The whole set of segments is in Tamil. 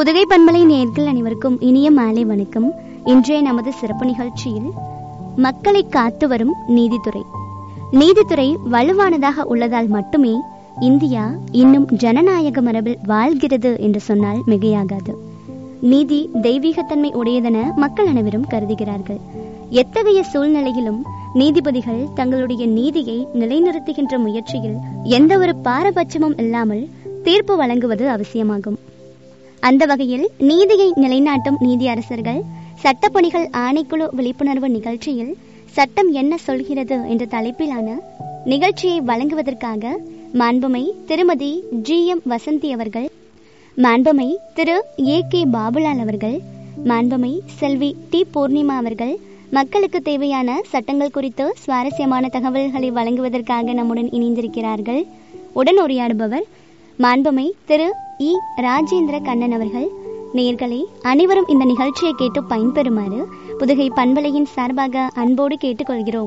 புதுகை பண்பலை நேர்கள் அனைவருக்கும் இனிய மாலை வணக்கம் இன்றைய நமது சிறப்பு நிகழ்ச்சியில் மக்களை காத்து வரும் நீதித்துறை நீதித்துறை வலுவானதாக உள்ளதால் மட்டுமே இந்தியா இன்னும் ஜனநாயக மரபில் வாழ்கிறது என்று சொன்னால் மிகையாகாது நீதி தெய்வீகத்தன்மை உடையதென மக்கள் அனைவரும் கருதுகிறார்கள் எத்தகைய சூழ்நிலையிலும் நீதிபதிகள் தங்களுடைய நீதியை நிலைநிறுத்துகின்ற முயற்சியில் எந்த ஒரு பாரபட்சமும் இல்லாமல் தீர்ப்பு வழங்குவது அவசியமாகும் அந்த வகையில் நீதியை நிலைநாட்டும் நீதியரசர்கள் சட்டப்பணிகள் ஆணைக்குழு விழிப்புணர்வு நிகழ்ச்சியில் சட்டம் என்ன சொல்கிறது என்ற தலைப்பிலான நிகழ்ச்சியை வழங்குவதற்காக மாண்புமை திருமதி ஜி எம் வசந்தி அவர்கள் மாண்புமை திரு ஏ கே பாபுலால் அவர்கள் மாண்புமை செல்வி டி பூர்ணிமா அவர்கள் மக்களுக்கு தேவையான சட்டங்கள் குறித்து சுவாரஸ்யமான தகவல்களை வழங்குவதற்காக நம்முடன் இணைந்திருக்கிறார்கள் உடன் உரையாடுபவர் மாண்புமை திரு இ ராஜேந்திர கண்ணன் அவர்கள் நேயர்களே அனைவரும் இந்த நிகழ்ச்சியை கேட்டு பயன்பெறுமாறு புதுகை பண்பலையின் சார்பாக அன்போடு கேட்டுக்கொள்கிறோம்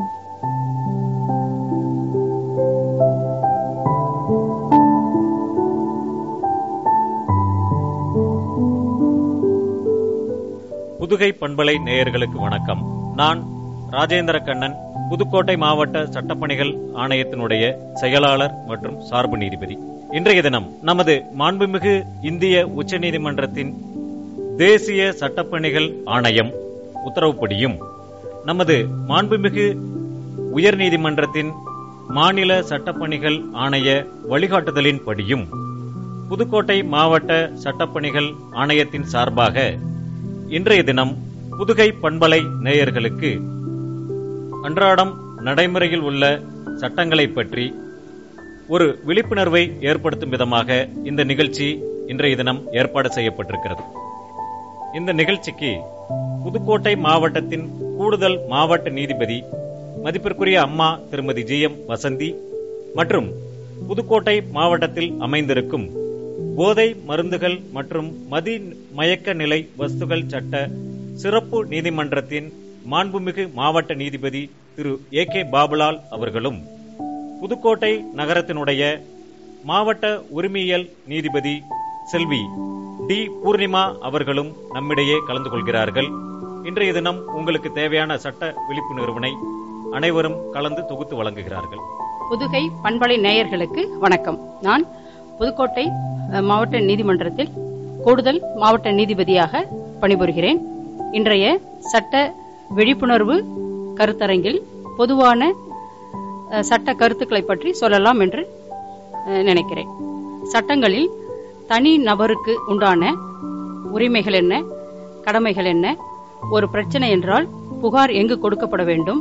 புதுகை பண்பலை நேயர்களுக்கு வணக்கம் நான் ராஜேந்திர கண்ணன் புதுக்கோட்டை மாவட்ட சட்டப்பணிகள் ஆணையத்தினுடைய செயலாளர் மற்றும் சார்பு நீதிபதி இன்றைய தினம் நமது மாண்புமிகு இந்திய உச்சநீதிமன்றத்தின் தேசிய சட்டப்பணிகள் ஆணையம் உத்தரவுப்படியும் நமது மாண்புமிகு உயர்நீதிமன்றத்தின் மாநில சட்டப்பணிகள் ஆணைய வழிகாட்டுதலின்படியும் புதுக்கோட்டை மாவட்ட சட்டப்பணிகள் ஆணையத்தின் சார்பாக இன்றைய தினம் புதுகை பண்பலை நேயர்களுக்கு அன்றாடம் நடைமுறையில் உள்ள சட்டங்களை பற்றி ஒரு விழிப்புணர்வை ஏற்படுத்தும் விதமாக இந்த நிகழ்ச்சி இன்றைய தினம் ஏற்பாடு செய்யப்பட்டிருக்கிறது இந்த நிகழ்ச்சிக்கு புதுக்கோட்டை மாவட்டத்தின் கூடுதல் மாவட்ட நீதிபதி மதிப்பிற்குரிய அம்மா திருமதி ஜி எம் வசந்தி மற்றும் புதுக்கோட்டை மாவட்டத்தில் அமைந்திருக்கும் போதை மருந்துகள் மற்றும் மதி மயக்க நிலை வஸ்துகள் சட்ட சிறப்பு நீதிமன்றத்தின் மாண்புமிகு மாவட்ட நீதிபதி திரு ஏ கே பாபுலால் அவர்களும் புதுக்கோட்டை நகரத்தினுடைய மாவட்ட உரிமையியல் நீதிபதி செல்வி டி பூர்ணிமா அவர்களும் நம்மிடையே கலந்து கொள்கிறார்கள் இன்றைய தினம் உங்களுக்கு தேவையான சட்ட விழிப்புணர்வினை அனைவரும் கலந்து தொகுத்து வழங்குகிறார்கள் புதுகை பண்பலை நேயர்களுக்கு வணக்கம் நான் புதுக்கோட்டை அஹ், மாவட்ட நீதிமன்றத்தில் கூடுதல் மாவட்ட நீதிபதியாக பணிபுரிகிறேன் இன்றைய சட்ட விழிப்புணர்வு கருத்தரங்கில் பொதுவான அஹ், சட்ட கருத்துக்களை பற்றி சொல்லலாம் என்று அஹ், நினைக்கிறேன் சட்டங்களில் தனி நபருக்கு உண்டான உரிமைகள் என்ன கடமைகள் என்ன ஒரு பிரச்சனை என்றால் புகார் எங்கு கொடுக்கப்பட வேண்டும்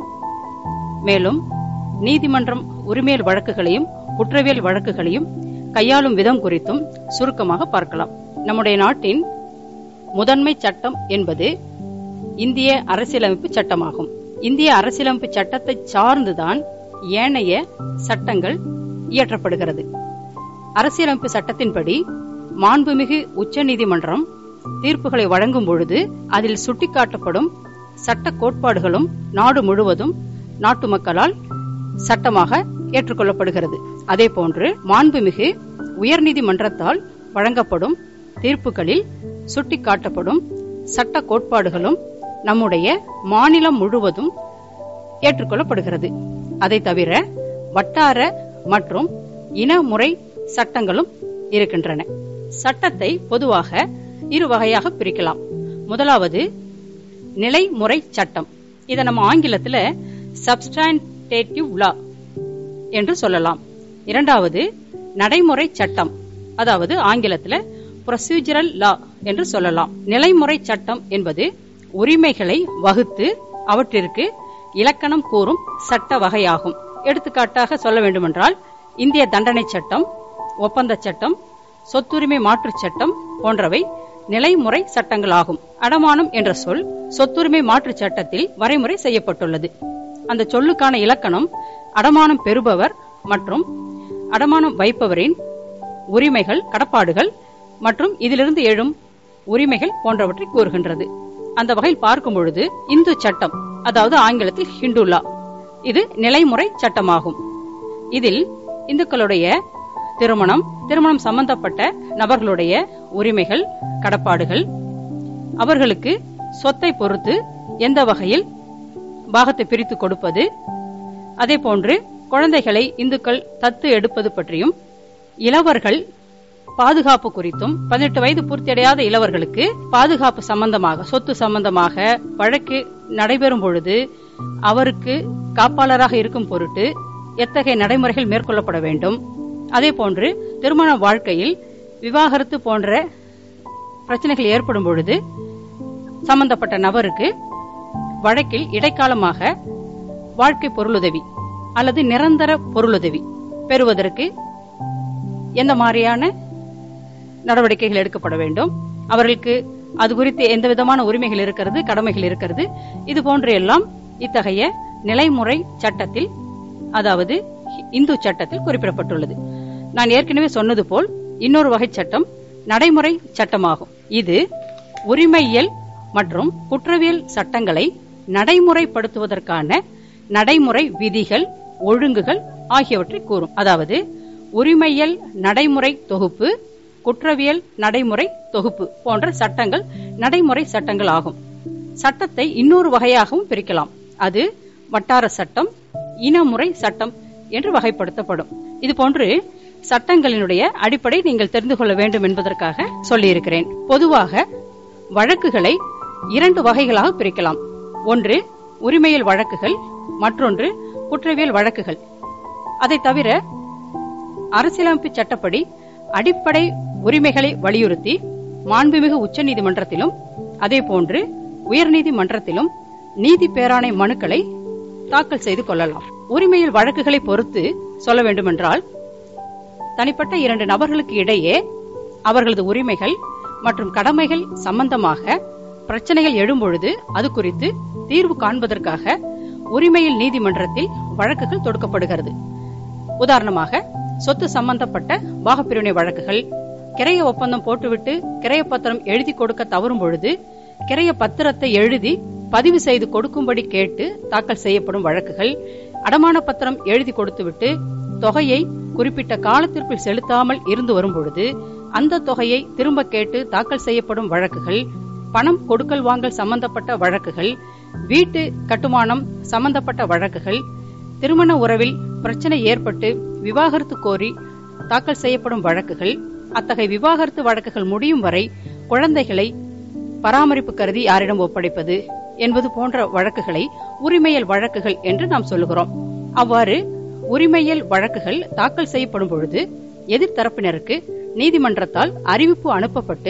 மேலும் நீதிமன்றம் உரிமையல் வழக்குகளையும் குற்றவியல் வழக்குகளையும் கையாளும் விதம் குறித்தும் சுருக்கமாக பார்க்கலாம் நம்முடைய நாட்டின் முதன்மை சட்டம் என்பது இந்திய அரசியலமைப்பு சட்டமாகும் இந்திய அரசியலமைப்பு சட்டத்தை சார்ந்துதான் ஏனைய சட்டங்கள் இயற்றப்படுகிறது அரசியலமைப்பு சட்டத்தின்படி மாண்புமிகு உச்சநீதிமன்றம் தீர்ப்புகளை வழங்கும் பொழுது அதில் சுட்டிக்காட்டப்படும் சட்ட கோட்பாடுகளும் நாடு முழுவதும் நாட்டு மக்களால் சட்டமாக ஏற்றுக்கொள்ளப்படுகிறது அதேபோன்று மாண்புமிகு உயர்நீதிமன்றத்தால் வழங்கப்படும் தீர்ப்புகளில் சுட்டிக்காட்டப்படும் சட்ட கோட்பாடுகளும் நம்முடைய மாநிலம் முழுவதும் ஏற்றுக்கொள்ளப்படுகிறது அதை தவிர வட்டார மற்றும் இனமுறை சட்டங்களும் இருக்கின்றன சட்டத்தை பொதுவாக இரு வகையாக பிரிக்கலாம் முதலாவது நிலைமுறை சட்டம் இதை நம்ம ஆங்கிலத்துல சப்ஸ்டான்டேட்டிவ் லா என்று சொல்லலாம் இரண்டாவது நடைமுறை சட்டம் அதாவது ஆங்கிலத்துல ப்ரொசீஜரல் லா என்று சொல்லலாம் நிலைமுறை சட்டம் என்பது உரிமைகளை வகுத்து அவற்றிற்கு இலக்கணம் கூறும் சட்ட வகையாகும் எடுத்துக்காட்டாக சொல்ல வேண்டுமென்றால் இந்திய தண்டனை சட்டம் ஒப்பந்த சட்டம் சொத்துரிமை மாற்றுச் சட்டம் போன்றவை நிலைமுறை சட்டங்களாகும் அடமானம் என்ற சொல் சொத்துரிமை மாற்றுச் சட்டத்தில் வரைமுறை செய்யப்பட்டுள்ளது அந்த சொல்லுக்கான இலக்கணம் அடமானம் பெறுபவர் மற்றும் அடமானம் வைப்பவரின் உரிமைகள் கடப்பாடுகள் மற்றும் இதிலிருந்து எழும் உரிமைகள் போன்றவற்றை கூறுகின்றது அந்த வகையில் பார்க்கும் பொழுது இந்து சட்டம் அதாவது ஆங்கிலத்தில் ஹிந்து லா இது நிலைமுறை சட்டமாகும் இதில் இந்துக்களுடைய திருமணம் திருமணம் சம்பந்தப்பட்ட நபர்களுடைய உரிமைகள் கடப்பாடுகள் அவர்களுக்கு சொத்தை பொறுத்து எந்த வகையில் பாகத்தை பிரித்து கொடுப்பது அதே போன்று குழந்தைகளை இந்துக்கள் தத்து எடுப்பது பற்றியும் இளவர்கள் பாதுகாப்பு குறித்தும் பதினெட்டு வயது பூர்த்தியடையாத இளவர்களுக்கு பாதுகாப்பு சம்பந்தமாக சொத்து சம்பந்தமாக வழக்கு நடைபெறும் பொழுது அவருக்கு காப்பாளராக இருக்கும் பொருட்டு எத்தகைய நடைமுறைகள் மேற்கொள்ளப்பட வேண்டும் அதே போன்று திருமண வாழ்க்கையில் விவாகரத்து போன்ற பிரச்சனைகள் ஏற்படும் பொழுது சம்பந்தப்பட்ட நபருக்கு வழக்கில் இடைக்காலமாக வாழ்க்கை பொருளுதவி அல்லது நிரந்தர பொருளுதவி பெறுவதற்கு எந்த மாதிரியான நடவடிக்கைகள் எடுக்கப்பட வேண்டும் அவர்களுக்கு அது குறித்து எந்த விதமான உரிமைகள் இருக்கிறது கடமைகள் இருக்கிறது இது போன்று எல்லாம் இத்தகைய நிலைமுறை சட்டத்தில் அதாவது இந்து சட்டத்தில் குறிப்பிடப்பட்டுள்ளது நான் ஏற்கனவே சொன்னது போல் இன்னொரு வகை சட்டம் நடைமுறை சட்டமாகும் இது உரிமையியல் மற்றும் குற்றவியல் சட்டங்களை நடைமுறைப்படுத்துவதற்கான நடைமுறை விதிகள் ஒழுங்குகள் ஆகியவற்றை கூறும் அதாவது உரிமையியல் நடைமுறை தொகுப்பு குற்றவியல் நடைமுறை தொகுப்பு போன்ற சட்டங்கள் நடைமுறை சட்டங்கள் ஆகும் சட்டத்தை இன்னொரு வகையாகவும் பிரிக்கலாம் அது வட்டார சட்டம் இனமுறை சட்டம் என்று வகைப்படுத்தப்படும் இது போன்று சட்டங்களினுடைய அடிப்படை நீங்கள் தெரிந்து கொள்ள வேண்டும் என்பதற்காக சொல்லியிருக்கிறேன் பொதுவாக வழக்குகளை இரண்டு வகைகளாக பிரிக்கலாம் ஒன்று உரிமையல் வழக்குகள் மற்றொன்று குற்றவியல் வழக்குகள் அதை தவிர அரசியலமைப்பு சட்டப்படி அடிப்படை உரிமைகளை வலியுறுத்தி மாண்புமிகு உச்சநீதிமன்றத்திலும் அதேபோன்று உயர்நீதிமன்றத்திலும் நீதி பேராணை மனுக்களை தாக்கல் செய்து கொள்ளலாம் உரிமையில் வழக்குகளை பொறுத்து சொல்ல வேண்டுமென்றால் தனிப்பட்ட இரண்டு நபர்களுக்கு இடையே அவர்களது உரிமைகள் மற்றும் கடமைகள் சம்பந்தமாக பிரச்சனைகள் எழும்பொழுது அது குறித்து தீர்வு காண்பதற்காக உரிமையில் நீதிமன்றத்தில் வழக்குகள் தொடுக்கப்படுகிறது உதாரணமாக சொத்து சம்பந்தப்பட்ட பாகப்பிரிவினை வழக்குகள் கிரைய ஒப்பந்தம் போட்டுவிட்டு கிரைய பத்திரம் எழுதி கொடுக்க தவறும் பொழுது கிரைய பத்திரத்தை எழுதி பதிவு செய்து கொடுக்கும்படி கேட்டு தாக்கல் செய்யப்படும் வழக்குகள் அடமான பத்திரம் எழுதி கொடுத்துவிட்டு தொகையை குறிப்பிட்ட காலத்திற்குள் செலுத்தாமல் இருந்து வரும் பொழுது அந்த தொகையை திரும்ப கேட்டு தாக்கல் செய்யப்படும் வழக்குகள் பணம் கொடுக்கல் வாங்கல் சம்பந்தப்பட்ட வழக்குகள் வீட்டு கட்டுமானம் சம்பந்தப்பட்ட வழக்குகள் திருமண உறவில் பிரச்சனை ஏற்பட்டு விவாகரத்து கோரி தாக்கல் செய்யப்படும் வழக்குகள் அத்தகைய விவாகரத்து வழக்குகள் முடியும் வரை குழந்தைகளை பராமரிப்பு கருதி யாரிடம் ஒப்படைப்பது என்பது போன்ற வழக்குகளை உரிமையல் வழக்குகள் என்று நாம் சொல்லுகிறோம் அவ்வாறு உரிமையல் வழக்குகள் தாக்கல் செய்யப்படும் பொழுது எதிர்த்தரப்பினருக்கு நீதிமன்றத்தால் அறிவிப்பு அனுப்பப்பட்டு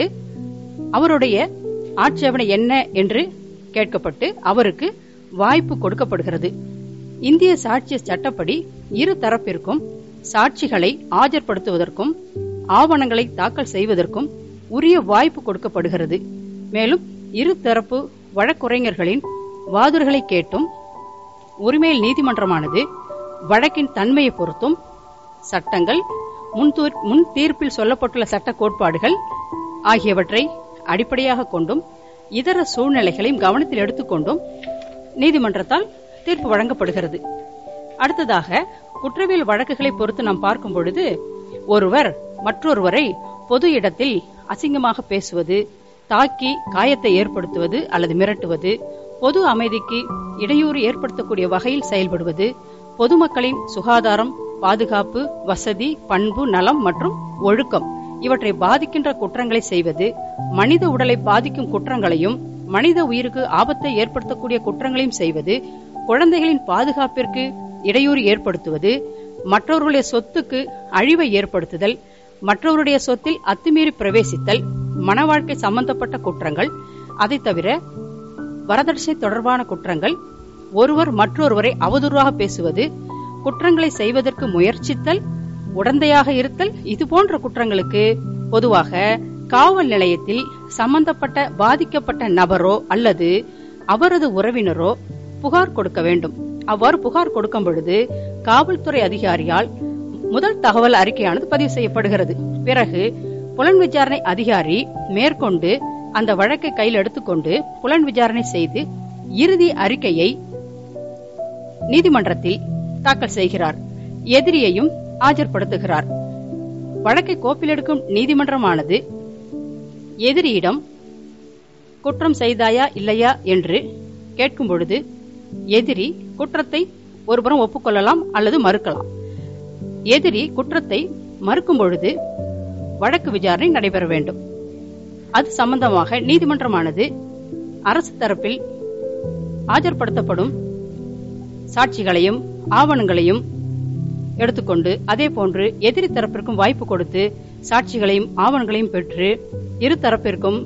அவருடைய ஆட்சேபனை என்ன என்று கேட்கப்பட்டு அவருக்கு வாய்ப்பு கொடுக்கப்படுகிறது இந்திய சாட்சிய சட்டப்படி இரு தரப்பிற்கும் சாட்சிகளை ஆஜர்படுத்துவதற்கும் ஆவணங்களை தாக்கல் செய்வதற்கும் உரிய வாய்ப்பு கொடுக்கப்படுகிறது மேலும் இரு தரப்பு வழக்குரைஞர்களின் வாதுறுகளை கேட்டும் உரிமையில் நீதிமன்றமானது வழக்கின் தன்மையை பொறுத்தும் சட்டங்கள் முன்தூர்- முன் தீர்ப்பில் சொல்லப்பட்டுள்ள சட்ட கோட்பாடுகள் ஆகியவற்றை அடிப்படையாக கொண்டும் இதர சூழ்நிலைகளையும் கவனத்தில் எடுத்துக்கொண்டும் நீதிமன்றத்தால் தீர்ப்பு வழங்கப்படுகிறது அடுத்ததாக குற்றவியல் வழக்குகளை பொறுத்து நாம் பார்க்கும் பொழுது ஒருவர் மற்றொருவரை பொது இடத்தில் அசிங்கமாக பேசுவது தாக்கி காயத்தை ஏற்படுத்துவது அல்லது மிரட்டுவது பொது அமைதிக்கு இடையூறு ஏற்படுத்தக்கூடிய வகையில் செயல்படுவது பொதுமக்களின் சுகாதாரம் பாதுகாப்பு வசதி பண்பு நலம் மற்றும் ஒழுக்கம் இவற்றை பாதிக்கின்ற குற்றங்களை செய்வது மனித உடலை பாதிக்கும் குற்றங்களையும் மனித உயிருக்கு ஆபத்தை ஏற்படுத்தக்கூடிய குற்றங்களையும் செய்வது குழந்தைகளின் பாதுகாப்பிற்கு இடையூறு ஏற்படுத்துவது மற்றவர்களுடைய சொத்துக்கு அழிவை ஏற்படுத்துதல் மற்றவருடைய சொத்தில் அத்துமீறி பிரவேசித்தல் மன வாழ்க்கை சம்பந்தப்பட்ட குற்றங்கள் அதை தவிர வரதட்சணை தொடர்பான குற்றங்கள் ஒருவர் மற்றொருவரை அவதூறாக பேசுவது குற்றங்களை செய்வதற்கு முயற்சித்தல் உடந்தையாக இருத்தல் இது போன்ற குற்றங்களுக்கு பொதுவாக காவல் நிலையத்தில் சம்பந்தப்பட்ட பாதிக்கப்பட்ட நபரோ அல்லது அவரது உறவினரோ புகார் கொடுக்க வேண்டும் அவ்வாறு புகார் கொடுக்கும் பொழுது காவல்துறை அதிகாரியால் முதல் தகவல் அறிக்கையானது பதிவு செய்யப்படுகிறது பிறகு புலன் விசாரணை அதிகாரி மேற்கொண்டு அந்த வழக்கை கையில் எடுத்துக்கொண்டு புலன் விசாரணை செய்து இறுதி அறிக்கையை நீதிமன்றத்தில் தாக்கல் செய்கிறார் எதிரியையும் ஆஜர்படுத்துகிறார் வழக்கை கோப்பில் எடுக்கும் நீதிமன்றமானது எதிரியிடம் குற்றம் செய்தாயா இல்லையா என்று கேட்கும் பொழுது எதிரி குற்றத்தை ஒருபுறம் ஒப்புக்கொள்ளலாம் அல்லது மறுக்கலாம் எதிரி குற்றத்தை மறுக்கும் பொழுது வழக்கு விசாரணை நடைபெற வேண்டும் அது சம்பந்தமாக நீதிமன்றமானது அரசு தரப்பில் ஆஜர்படுத்தப்படும் சாட்சிகளையும் ஆவணங்களையும் எடுத்துக்கொண்டு அதே போன்று எதிரி தரப்பிற்கும் வாய்ப்பு கொடுத்து சாட்சிகளையும் ஆவணங்களையும் பெற்று இரு தரப்பிற்கும்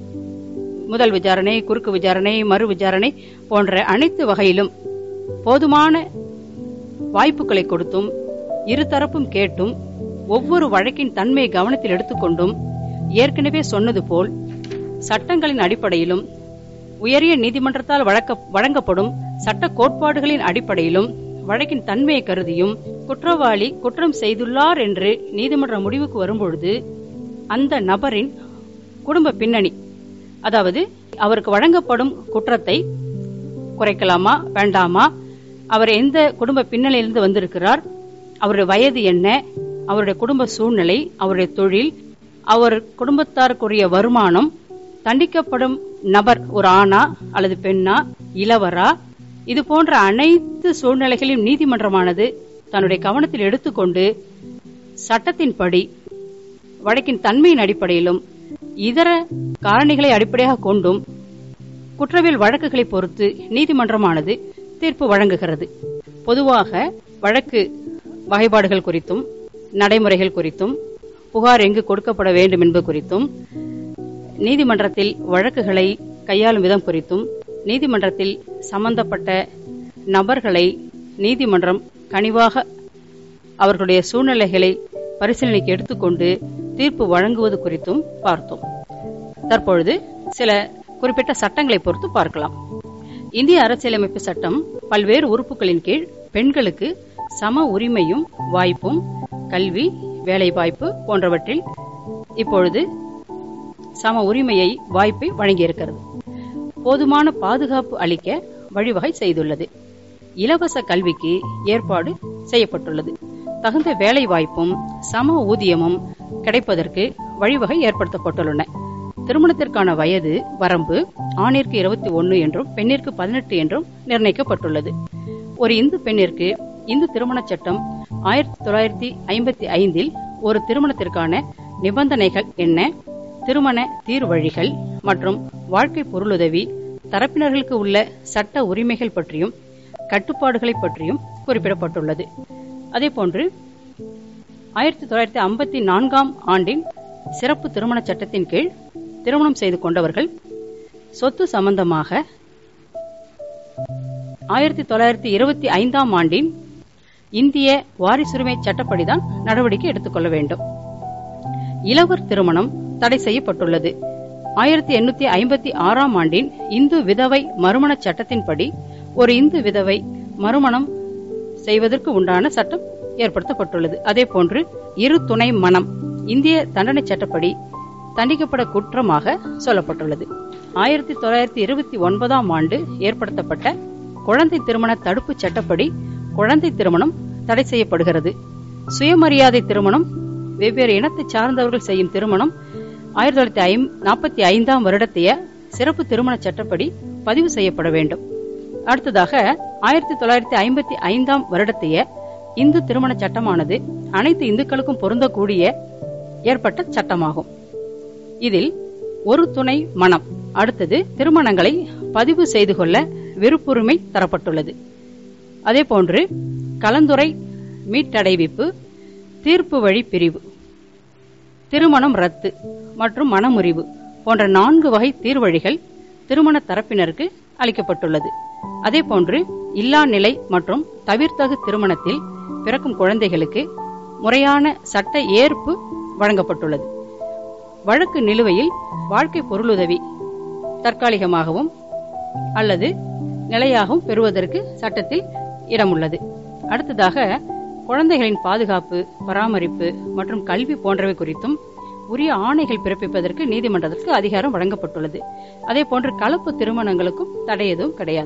முதல் விசாரணை குறுக்கு விசாரணை மறு விசாரணை போன்ற அனைத்து வகையிலும் போதுமான வாய்ப்புகளை கொடுத்தும் இருதரப்பும் கேட்டும் ஒவ்வொரு வழக்கின் தன்மையை கவனத்தில் எடுத்துக்கொண்டும் ஏற்கனவே சொன்னது போல் சட்டங்களின் அடிப்படையிலும் உயரிய நீதிமன்றத்தால் வழக்க வழங்கப்படும் சட்ட கோட்பாடுகளின் அடிப்படையிலும் வழக்கின் தன்மையை கருதியும் குற்றவாளி குற்றம் செய்துள்ளார் என்று நீதிமன்ற முடிவுக்கு வரும்பொழுது அந்த நபரின் குடும்ப பின்னணி அதாவது அவருக்கு வழங்கப்படும் குற்றத்தை குறைக்கலாமா வேண்டாமா அவர் எந்த குடும்ப பின்னணியிலிருந்து வந்திருக்கிறார் அவருடைய வயது என்ன அவருடைய குடும்ப சூழ்நிலை அவருடைய தொழில் அவர் குடும்பத்தாருக்குரிய வருமானம் தண்டிக்கப்படும் நபர் ஒரு ஆணா அல்லது பெண்ணா இளவரா இது போன்ற அனைத்து சூழ்நிலைகளையும் நீதிமன்றமானது தன்னுடைய கவனத்தில் எடுத்துக்கொண்டு சட்டத்தின்படி வழக்கின் தன்மையின் அடிப்படையிலும் இதர காரணிகளை அடிப்படையாக கொண்டும் குற்றவியல் வழக்குகளை பொறுத்து நீதிமன்றமானது தீர்ப்பு வழங்குகிறது பொதுவாக வழக்கு வகைப்பாடுகள் குறித்தும் நடைமுறைகள் குறித்தும் புகார் எங்கு கொடுக்கப்பட வேண்டும் என்பது குறித்தும் நீதிமன்றத்தில் வழக்குகளை கையாளும் விதம் குறித்தும் நீதிமன்றத்தில் சம்பந்தப்பட்ட நபர்களை நீதிமன்றம் கனிவாக அவர்களுடைய சூழ்நிலைகளை பரிசீலனைக்கு எடுத்துக்கொண்டு தீர்ப்பு வழங்குவது குறித்தும் பார்த்தோம் தற்பொழுது சில குறிப்பிட்ட சட்டங்களை பொறுத்து பார்க்கலாம் இந்திய அரசியலமைப்பு சட்டம் பல்வேறு உறுப்புகளின் கீழ் பெண்களுக்கு சம உரிமையும் வாய்ப்பும் கல்வி வேலைவாய்ப்பு போன்றவற்றில் இப்பொழுது சம உரிமையை வாய்ப்பை வழங்கியிருக்கிறது போதுமான பாதுகாப்பு அளிக்க வழிவகை செய்துள்ளது இலவச கல்விக்கு ஏற்பாடு செய்யப்பட்டுள்ளது தகுந்த வேலை வாய்ப்பும் சம ஊதியமும் கிடைப்பதற்கு வழிவகை ஏற்படுத்தப்பட்டுள்ளன திருமணத்திற்கான வயது வரம்பு ஆணிற்கு இருபத்தி ஒன்னு என்றும் பெண்ணிற்கு பதினெட்டு என்றும் நிர்ணயிக்கப்பட்டுள்ளது ஒரு இந்து பெண்ணிற்கு இந்து திருமணச் சட்டம் ஆயிரத்தி தொள்ளாயிரத்தி ஐம்பத்தி ஐந்தில் ஒரு திருமணத்திற்கான நிபந்தனைகள் என்ன திருமண தீர்வழிகள் மற்றும் வாழ்க்கை பொருளுதவி தரப்பினர்களுக்கு உள்ள சட்ட உரிமைகள் பற்றியும் கட்டுப்பாடுகளை பற்றியும் குறிப்பிடப்பட்டுள்ளது அதேபோன்று ஆயிரத்தி தொள்ளாயிரத்தி ஐம்பத்தி நான்காம் ஆண்டின் சிறப்பு திருமண சட்டத்தின் கீழ் திருமணம் செய்து கொண்டவர்கள் சொத்து சம்பந்தமாக ஆயிரத்தி தொள்ளாயிரத்தி இருபத்தி ஐந்தாம் ஆண்டின் இந்திய வாரிசுரிமை சட்டப்படிதான் நடவடிக்கை எடுத்துக்கொள்ள வேண்டும் இளவர் திருமணம் தடை செய்யப்பட்டுள்ளது ஆயிரத்தி எண்ணூத்தி ஐம்பத்தி ஆறாம் ஆண்டின் இந்து விதவை மறுமண சட்டத்தின்படி ஒரு இந்து விதவை மறுமணம் செய்வதற்கு உண்டான சட்டம் ஏற்படுத்தப்பட்டுள்ளது அதே போன்று இரு துணை மனம் இந்திய தண்டனை சட்டப்படி தண்டிக்கப்பட குற்றமாக சொல்லப்பட்டுள்ளது ஆயிரத்தி தொள்ளாயிரத்தி இருபத்தி ஒன்பதாம் ஆண்டு ஏற்படுத்தப்பட்ட குழந்தை திருமண தடுப்பு சட்டப்படி குழந்தை திருமணம் தடை செய்யப்படுகிறது சுயமரியாதை திருமணம் வெவ்வேறு இனத்தை சார்ந்தவர்கள் செய்யும் திருமணம் ஆயிரத்தி தொள்ளாயிரத்தி நாற்பத்தி ஐந்தாம் வருடத்தைய சிறப்பு திருமண சட்டப்படி பதிவு செய்யப்பட வேண்டும் அடுத்ததாக ஆயிரத்தி தொள்ளாயிரத்தி ஐம்பத்தி ஐந்தாம் வருடத்தைய இந்து திருமண சட்டமானது அனைத்து இந்துக்களுக்கும் பொருந்தக்கூடிய ஏற்பட்ட சட்டமாகும் இதில் ஒரு துணை மனம் அடுத்தது திருமணங்களை பதிவு செய்து கொள்ள விருப்புரிமை தரப்பட்டுள்ளது அதேபோன்று கலந்துரை மீட்டடைவிப்பு தீர்ப்பு வழி பிரிவு திருமணம் ரத்து மற்றும் மனமுறிவு போன்ற நான்கு வகை தீர்வழிகள் திருமண தரப்பினருக்கு அளிக்கப்பட்டுள்ளது அதேபோன்று இல்லா நிலை மற்றும் தவிர்த்தகு திருமணத்தில் பிறக்கும் குழந்தைகளுக்கு முறையான சட்ட ஏற்பு வழங்கப்பட்டுள்ளது வழக்கு நிலுவையில் வாழ்க்கை பொருளுதவி தற்காலிகமாகவும் அல்லது நிலையாகவும் பெறுவதற்கு சட்டத்தில் இடமுள்ளது அடுத்ததாக குழந்தைகளின் பாதுகாப்பு பராமரிப்பு மற்றும் கல்வி போன்றவை குறித்தும் உரிய ஆணைகள் பிறப்பிப்பதற்கு நீதிமன்றத்திற்கு அதிகாரம் வழங்கப்பட்டுள்ளது அதே போன்று கலப்பு திருமணங்களுக்கும் தடை எதுவும் கிடையாது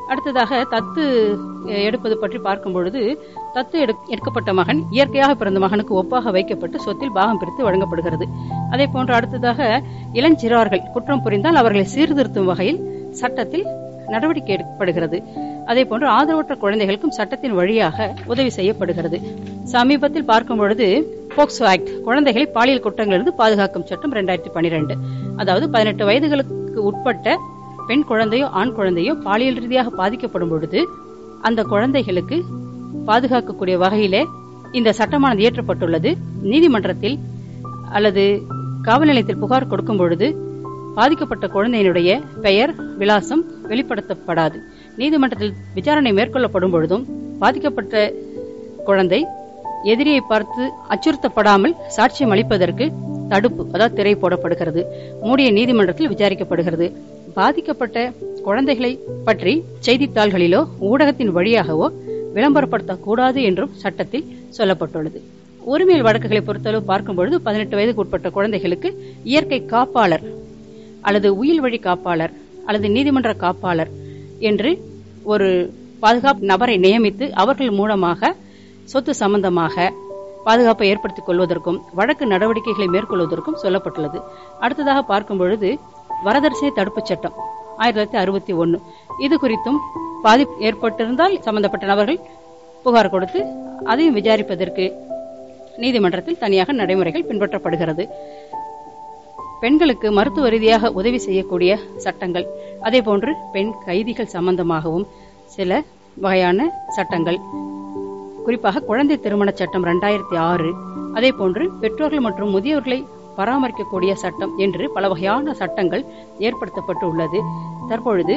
அடுத்ததாக தத்து அஹ், எடுப்பது பற்றி பார்க்கும் பொழுது தத்து எடு- எடுக்கப்பட்ட மகன் இயற்கையாக பிறந்த மகனுக்கு ஒப்பாக வைக்கப்பட்டு சொத்தில் பாகம் பிரித்து வழங்கப்படுகிறது அதே போன்று அடுத்ததாக இளஞ்சிறார்கள் குற்றம் புரிந்தால் அவர்களை சீர்திருத்தும் வகையில் சட்டத்தில் நடவடிக்கை எடுக்கப்படுகிறது அதே போன்று ஆதரவற்ற குழந்தைகளுக்கும் சட்டத்தின் வழியாக உதவி செய்யப்படுகிறது சமீபத்தில் பார்க்கும் பொழுது போக்சோ ஆக்ட் குழந்தைகளை பாலியல் குற்றங்களிலிருந்து பாதுகாக்கும் சட்டம் ரெண்டாயிரத்தி பனிரெண்டு அதாவது பதினெட்டு வயதுகளுக்கு உட்பட்ட பெண் குழந்தையோ ஆண் குழந்தையோ பாலியல் ரீதியாக பாதிக்கப்படும் பொழுது அந்த குழந்தைகளுக்கு பாதுகாக்கக்கூடிய வகையிலே இந்த சட்டமானது இயற்றப்பட்டுள்ளது நீதிமன்றத்தில் அல்லது காவல் நிலையத்தில் புகார் கொடுக்கும் பொழுது பாதிக்கப்பட்ட குழந்தையினுடைய பெயர் விலாசம் வெளிப்படுத்தப்படாது நீதிமன்றத்தில் விசாரணை மேற்கொள்ளப்படும் பொழுதும் பாதிக்கப்பட்ட குழந்தை எதிரியை பார்த்து அச்சுறுத்தப்படாமல் சாட்சியம் அளிப்பதற்கு தடுப்பு அதாவது திரை போடப்படுகிறது மூடிய நீதிமன்றத்தில் விசாரிக்கப்படுகிறது பாதிக்கப்பட்ட குழந்தைகளை பற்றி செய்தித்தாள்களிலோ ஊடகத்தின் வழியாகவோ விளம்பரப்படுத்தக்கூடாது என்றும் சட்டத்தில் சொல்லப்பட்டுள்ளது உரிமையல் வழக்குகளை பொறுத்தளவு பார்க்கும் பொழுது பதினெட்டு வயதுக்கு உட்பட்ட குழந்தைகளுக்கு இயற்கை காப்பாளர் அல்லது உயிர் வழி காப்பாளர் அல்லது நீதிமன்ற காப்பாளர் என்று ஒரு பாதுகாப்பு நபரை நியமித்து அவர்கள் மூலமாக சொத்து சம்பந்தமாக பாதுகாப்பை ஏற்படுத்திக் கொள்வதற்கும் வழக்கு நடவடிக்கைகளை மேற்கொள்வதற்கும் சொல்லப்பட்டுள்ளது அடுத்ததாக பார்க்கும் பொழுது வரதட்சணை தடுப்புச் சட்டம் ஆயிரத்தி தொள்ளாயிரத்தி அறுபத்தி ஒன்னு இது குறித்தும் பாதிப்பு ஏற்பட்டிருந்தால் சம்பந்தப்பட்ட நபர்கள் புகார் கொடுத்து அதையும் விசாரிப்பதற்கு நீதிமன்றத்தில் தனியாக நடைமுறைகள் பின்பற்றப்படுகிறது பெண்களுக்கு மருத்துவ ரீதியாக உதவி செய்யக்கூடிய சட்டங்கள் அதே போன்று பெண் கைதிகள் சம்பந்தமாகவும் சில வகையான சட்டங்கள் குறிப்பாக குழந்தை திருமண சட்டம் ரெண்டாயிரத்தி ஆறு அதே போன்று பெற்றோர்கள் மற்றும் முதியோர்களை பராமரிக்கக்கூடிய சட்டம் என்று பல வகையான சட்டங்கள் ஏற்படுத்தப்பட்டு உள்ளது தற்பொழுது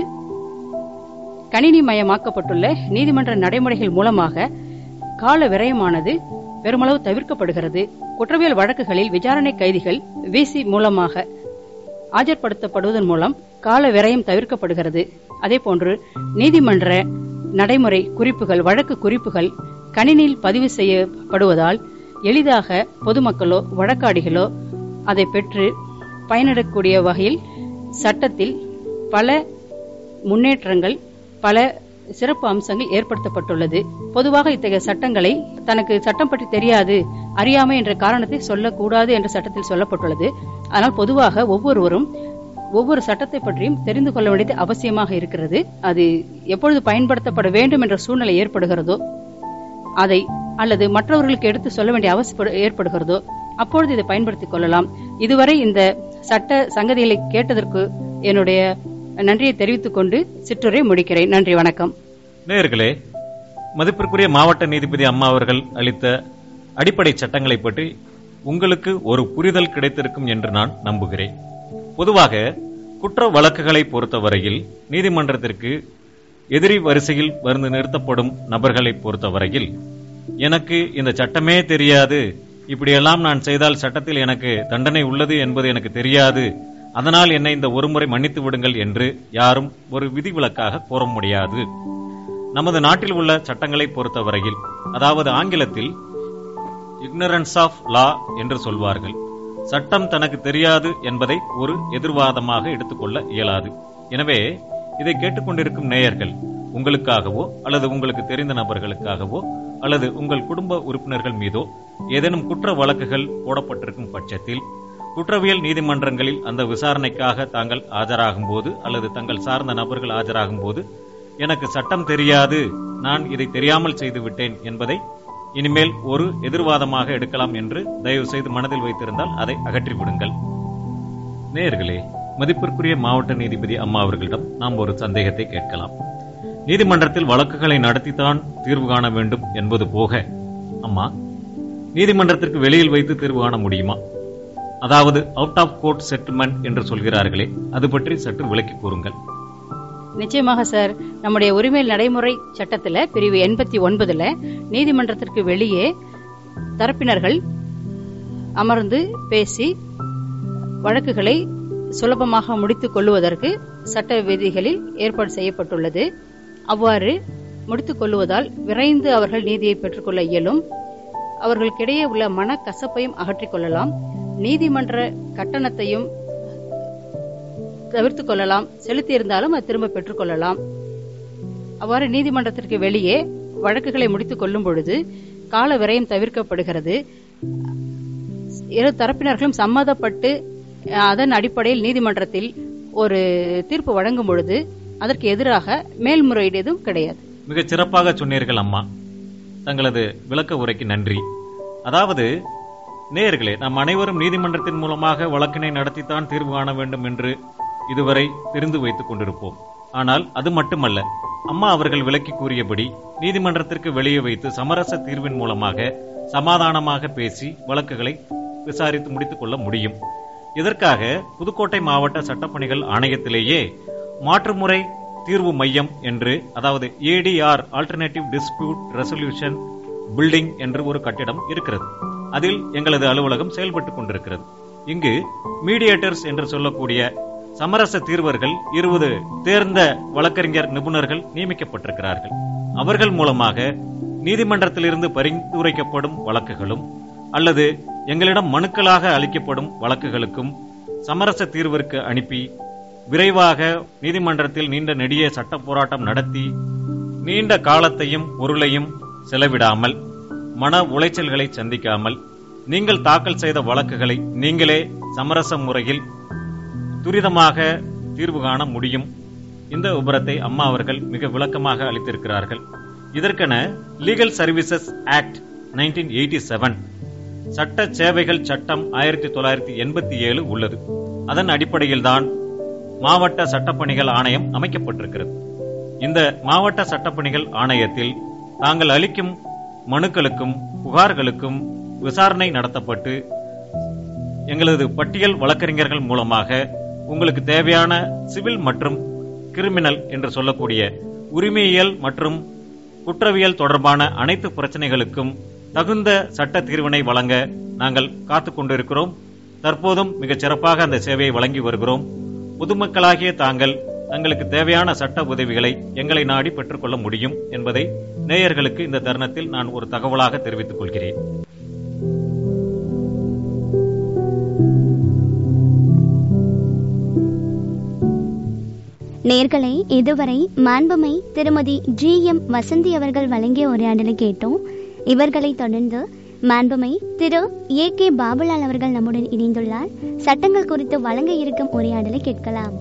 கணினிமயமாக்கப்பட்டுள்ள நீதிமன்ற நடைமுறைகள் மூலமாக கால விரயமானது பெருமளவு தவிர்க்கப்படுகிறது குற்றவியல் வழக்குகளில் விசாரணை கைதிகள் விசி மூலமாக ஆஜர்படுத்தப்படுவதன் மூலம் கால விரயம் தவிர்க்கப்படுகிறது அதேபோன்று நீதிமன்ற நடைமுறை குறிப்புகள் வழக்கு குறிப்புகள் கணினியில் பதிவு செய்யப்படுவதால் எளிதாக பொதுமக்களோ வழக்காடிகளோ அதை பெற்று பயனடக்கூடிய வகையில் சட்டத்தில் பல முன்னேற்றங்கள் பல சிறப்பு அம்சங்கள் ஏற்படுத்தப்பட்டுள்ளது பொதுவாக இத்தகைய சட்டங்களை தனக்கு சட்டம் பற்றி தெரியாது அறியாமை என்ற காரணத்தை சொல்லக்கூடாது என்ற சட்டத்தில் சொல்லப்பட்டுள்ளது ஆனால் பொதுவாக ஒவ்வொருவரும் ஒவ்வொரு சட்டத்தை பற்றியும் தெரிந்து கொள்ள வேண்டியது அவசியமாக இருக்கிறது அது எப்பொழுது பயன்படுத்தப்பட வேண்டும் என்ற சூழ்நிலை ஏற்படுகிறதோ அதை அல்லது மற்றவர்களுக்கு எடுத்து சொல்ல வேண்டிய அவசியம் ஏற்படுகிறதோ அப்பொழுது இதை பயன்படுத்திக் கொள்ளலாம் இதுவரை இந்த சட்ட சங்கதிகளை கேட்டதற்கு என்னுடைய நன்றியை தெரிவித்துக் கொண்டு சிற்றுரை முடிக்கிறேன் நன்றி வணக்கம் நேயர்களே மதிப்பிற்குரிய மாவட்ட நீதிபதி அம்மா அவர்கள் அளித்த அடிப்படை சட்டங்களை பற்றி உங்களுக்கு ஒரு புரிதல் கிடைத்திருக்கும் என்று நான் நம்புகிறேன் பொதுவாக குற்ற வழக்குகளை பொறுத்தவரையில் நீதிமன்றத்திற்கு எதிரி வரிசையில் வந்து நிறுத்தப்படும் நபர்களை பொறுத்தவரையில் எனக்கு இந்த சட்டமே தெரியாது இப்படியெல்லாம் நான் செய்தால் சட்டத்தில் எனக்கு தண்டனை உள்ளது என்பது எனக்கு தெரியாது அதனால் என்னை இந்த ஒருமுறை மன்னித்து விடுங்கள் என்று யாரும் ஒரு விதிவிலக்காக கூற முடியாது நமது நாட்டில் உள்ள சட்டங்களை பொறுத்தவரையில் அதாவது ஆங்கிலத்தில் இக்னரன்ஸ் ஆஃப் லா என்று சொல்வார்கள் சட்டம் தனக்கு தெரியாது என்பதை ஒரு எதிர்வாதமாக எடுத்துக்கொள்ள இயலாது எனவே இதை கேட்டுக்கொண்டிருக்கும் நேயர்கள் உங்களுக்காகவோ அல்லது உங்களுக்கு தெரிந்த நபர்களுக்காகவோ அல்லது உங்கள் குடும்ப உறுப்பினர்கள் மீதோ ஏதேனும் குற்ற வழக்குகள் போடப்பட்டிருக்கும் பட்சத்தில் குற்றவியல் நீதிமன்றங்களில் அந்த விசாரணைக்காக தாங்கள் ஆஜராகும் போது அல்லது தங்கள் சார்ந்த நபர்கள் ஆஜராகும் போது எனக்கு சட்டம் தெரியாது நான் இதை தெரியாமல் செய்து விட்டேன் என்பதை இனிமேல் ஒரு எதிர்வாதமாக எடுக்கலாம் என்று தயவு செய்து மனதில் வைத்திருந்தால் அதை அகற்றி விடுங்கள் நேயர்களே மதிப்பிற்குரிய மாவட்ட நீதிபதி அம்மா அவர்களிடம் நாம் ஒரு சந்தேகத்தை கேட்கலாம் நீதிமன்றத்தில் வழக்குகளை நடத்தித்தான் தீர்வு காண வேண்டும் என்பது போக அம்மா நீதிமன்றத்திற்கு வெளியில் வைத்து தீர்வு காண முடியுமா அதாவது அவுட் ஆஃப் கோர்ட் செட்டில்மெண்ட் என்று சொல்கிறார்களே அது பற்றி சற்று விளக்கி கூறுங்கள் நிச்சயமாக சார் நம்முடைய உரிமை நடைமுறை சட்டத்துல பிரிவு எண்பத்தி ஒன்பதுல நீதிமன்றத்திற்கு வெளியே தரப்பினர்கள் அமர்ந்து பேசி வழக்குகளை சுலபமாக முடித்துக் கொள்ளுவதற்கு சட்ட விதிகளில் ஏற்பாடு செய்யப்பட்டுள்ளது அவ்வாறு முடித்துக் கொள்ளுவதால் விரைந்து அவர்கள் நீதியை பெற்றுக்கொள்ள இயலும் அவர்களுக்கிடையே உள்ள மனக்கசப்பையும் அகற்றிக் கொள்ளலாம் நீதிமன்ற கட்டணத்தையும் தவிர்த்து கொள்ளலாம் செலுத்தியிருந்தாலும் அது திரும்ப பெற்றுக்கொள்ளலாம் அவ்வாறு நீதிமன்றத்திற்கு வெளியே வழக்குகளை முடித்துக் கொள்ளும் பொழுது கால விரயம் தவிர்க்கப்படுகிறது இரு தரப்பினர்களும் சம்மதப்பட்டு அஹ், அதன் அடிப்படையில் நீதிமன்றத்தில் ஒரு தீர்ப்பு வழங்கும் பொழுது அதற்கு எதிராக மேல்முறையீடு எதுவும் கிடையாது மிகச் சிறப்பாக சொன்னீர்கள் அம்மா தங்களது விளக்க உரைக்கு நன்றி அதாவது நேயர்களே நாம் அனைவரும் நீதிமன்றத்தின் மூலமாக வழக்கினை நடத்தித்தான் தீர்வு காண வேண்டும் என்று இதுவரை தெரிந்து வைத்துக் கொண்டிருப்போம் ஆனால் அது மட்டுமல்ல அம்மா அவர்கள் விளக்கி கூறியபடி நீதிமன்றத்திற்கு வெளியே வைத்து சமரச தீர்வின் மூலமாக சமாதானமாக பேசி வழக்குகளை விசாரித்து முடித்துக் கொள்ள முடியும் இதற்காக புதுக்கோட்டை மாவட்ட சட்டப்பணிகள் ஆணையத்திலேயே மாற்றுமுறை தீர்வு மையம் என்று அதாவது ADR alternative dispute resolution building என்று ஒரு கட்டிடம் இருக்கிறது அதில் எங்களது அலுவலகம் செயல்பட்டுக் கொண்டிருக்கிறது இங்கு மீடியேட்டர்ஸ் என்று சொல்லக்கூடிய சமரச தீர்வர்கள் இருபது தேர்ந்த வழக்கறிஞர் நிபுணர்கள் நியமிக்கப்பட்டிருக்கிறார்கள் அவர்கள் மூலமாக நீதிமன்றத்திலிருந்து பரிந்துரைக்கப்படும் வழக்குகளும் அல்லது எங்களிடம் மனுக்களாக அளிக்கப்படும் வழக்குகளுக்கும் சமரச தீர்விற்கு அனுப்பி விரைவாக நீதிமன்றத்தில் நீண்ட நெடிய சட்ட போராட்டம் நடத்தி நீண்ட காலத்தையும் பொருளையும் செலவிடாமல் மன உளைச்சல்களை சந்திக்காமல் நீங்கள் தாக்கல் செய்த வழக்குகளை நீங்களே சமரச முறையில் துரிதமாக தீர்வு காண முடியும் இந்த விபரத்தை அம்மா அவர்கள் மிக விளக்கமாக அளித்திருக்கிறார்கள் இதற்கென லீகல் சர்வீசஸ் ஆக்ட் 1987 சட்ட சேவைகள் சட்டம் ஆயிரத்தி தொள்ளாயிரத்தி எண்பத்தி ஏழு உள்ளது அதன் அடிப்படையில்தான் மாவட்ட சட்டப்பணிகள் ஆணையம் அமைக்கப்பட்டிருக்கிறது இந்த மாவட்ட சட்டப்பணிகள் ஆணையத்தில் தாங்கள் அளிக்கும் மனுக்களுக்கும் புகார்களுக்கும் விசாரணை நடத்தப்பட்டு எங்களது பட்டியல் வழக்கறிஞர்கள் மூலமாக உங்களுக்கு தேவையான சிவில் மற்றும் கிரிமினல் என்று சொல்லக்கூடிய உரிமையியல் மற்றும் குற்றவியல் தொடர்பான அனைத்து பிரச்சனைகளுக்கும் தகுந்த சட்ட தீர்வினை வழங்க நாங்கள் காத்துக் கொண்டிருக்கிறோம் தற்போதும் மிகச் சிறப்பாக அந்த சேவையை வழங்கி வருகிறோம் பொதுமக்களாகிய தாங்கள் தங்களுக்கு தேவையான சட்ட உதவிகளை எங்களை நாடி பெற்றுக்கொள்ள முடியும் என்பதை நேயர்களுக்கு இந்த தருணத்தில் நான் ஒரு தகவலாக தெரிவித்துக் கொள்கிறேன் நேர்களை இதுவரை மாண்புமை திருமதி ஜி எம் வசந்தி அவர்கள் வழங்கிய உரையாடலை கேட்டோம் இவர்களை தொடர்ந்து மாண்புமை திரு ஏ கே பாபுலால் அவர்கள் நம்முடன் இணைந்துள்ளார் சட்டங்கள் குறித்து வழங்க இருக்கும் உரையாடலை கேட்கலாம்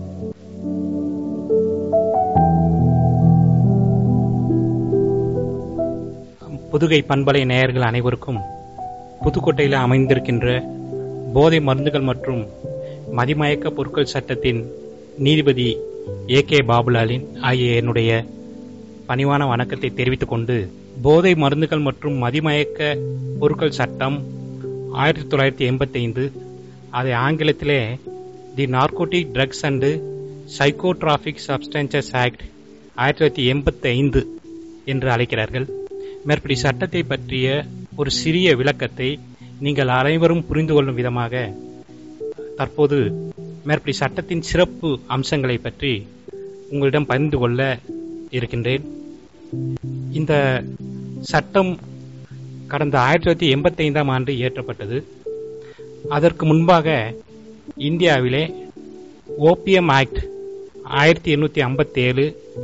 புதுகை பண்பலை நேயர்கள் அனைவருக்கும் புதுக்கோட்டையில் அமைந்திருக்கின்ற போதை மருந்துகள் மற்றும் மதிமயக்க பொருட்கள் சட்டத்தின் நீதிபதி ஏ கே பாபுலாலின் ஆகிய என்னுடைய பணிவான வணக்கத்தை தெரிவித்துக் கொண்டு போதை மருந்துகள் மற்றும் மதிமயக்க பொருட்கள் சட்டம் ஆயிரத்தி தொள்ளாயிரத்தி எண்பத்தைந்து அதை ஆங்கிலத்திலே the narcotic drugs and psychotropic substances act ஆயிரத்தி தொள்ளாயிரத்தி எண்பத்தி ஐந்து என்று அழைக்கிறார்கள் மேற்படி சட்டத்தை பற்றிய ஒரு சிறிய விளக்கத்தை நீங்கள் அனைவரும் புரிந்து கொள்ளும் விதமாக தற்போது மேற்படி சட்டத்தின் சிறப்பு அம்சங்களை பற்றி உங்களிடம் பகிர்ந்து கொள்ள இருக்கின்றேன் இந்த சட்டம் கடந்த ஆயிரத்தி தொள்ளாயிரத்தி எண்பத்தி ஐந்தாம் ஆண்டு இயற்றப்பட்டது அதற்கு முன்பாக இந்தியாவிலே ஓபிஎம் ஆக்ட் ஆயிரத்தி எண்ணூற்றி ஐம்பத்தி ஏழு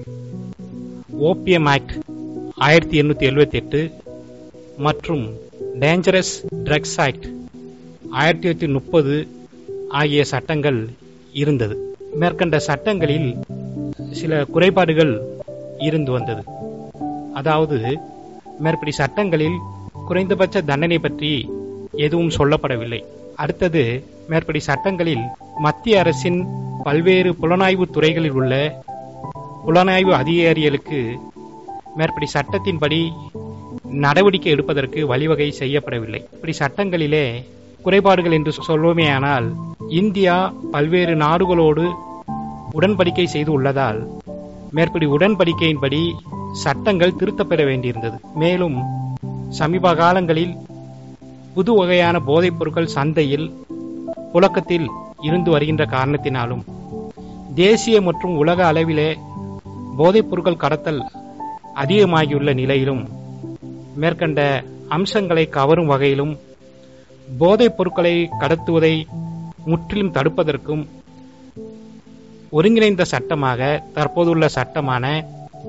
ஓபிஎம் ஆக்ட் ஆயிரத்தி எண்ணூற்றி எழுபத்தி எட்டு மற்றும் டேஞ்சரஸ் ட்ரக்ஸ் ஆக்ட் ஆயிரத்தி தொள்ளாயிரத்தி முப்பது ஆகிய சட்டங்கள் இருந்தது மேற்கண்ட சட்டங்களில் சில குறைபாடுகள் இருந்து வந்தது அதாவது மேற்படி சட்டங்களில் குறைந்தபட்ச தண்டனை பற்றி எதுவும் சொல்லப்படவில்லை அடுத்தது மேற்படி சட்டங்களில் மத்திய அரசின் பல்வேறு புலனாய்வு துறைகளில் உள்ள புலனாய்வு அதிகாரிகளுக்கு மேற்படி சட்டத்தின்படி நடவடிக்கை எடுப்பதற்கு வழிவகை செய்யப்படவில்லை இப்படி சட்டங்களிலே குறைபாடுகள் என்று சொல்வோமேயானால் இந்தியா பல்வேறு நாடுகளோடு உடன்படிக்கை செய்து உள்ளதால் மேற்படி உடன்படிக்கையின்படி சட்டங்கள் திருத்தப்பெற வேண்டியிருந்தது மேலும் சமீப காலங்களில் புது வகையான போதைப் பொருட்கள் சந்தையில் புழக்கத்தில் இருந்து வருகின்ற காரணத்தினாலும் தேசிய மற்றும் உலக அளவிலே போதைப் பொருட்கள் கடத்தல் அதிகமாகியுள்ள நிலையிலும் மேற்கண்ட அம்சங்களை கவரும் வகையிலும் போதைப் பொருட்களை கடத்துவதை முற்றிலும் தடுப்பதற்கும் ஒருங்கிணைந்த சட்டமாக தற்போதுள்ள சட்டமான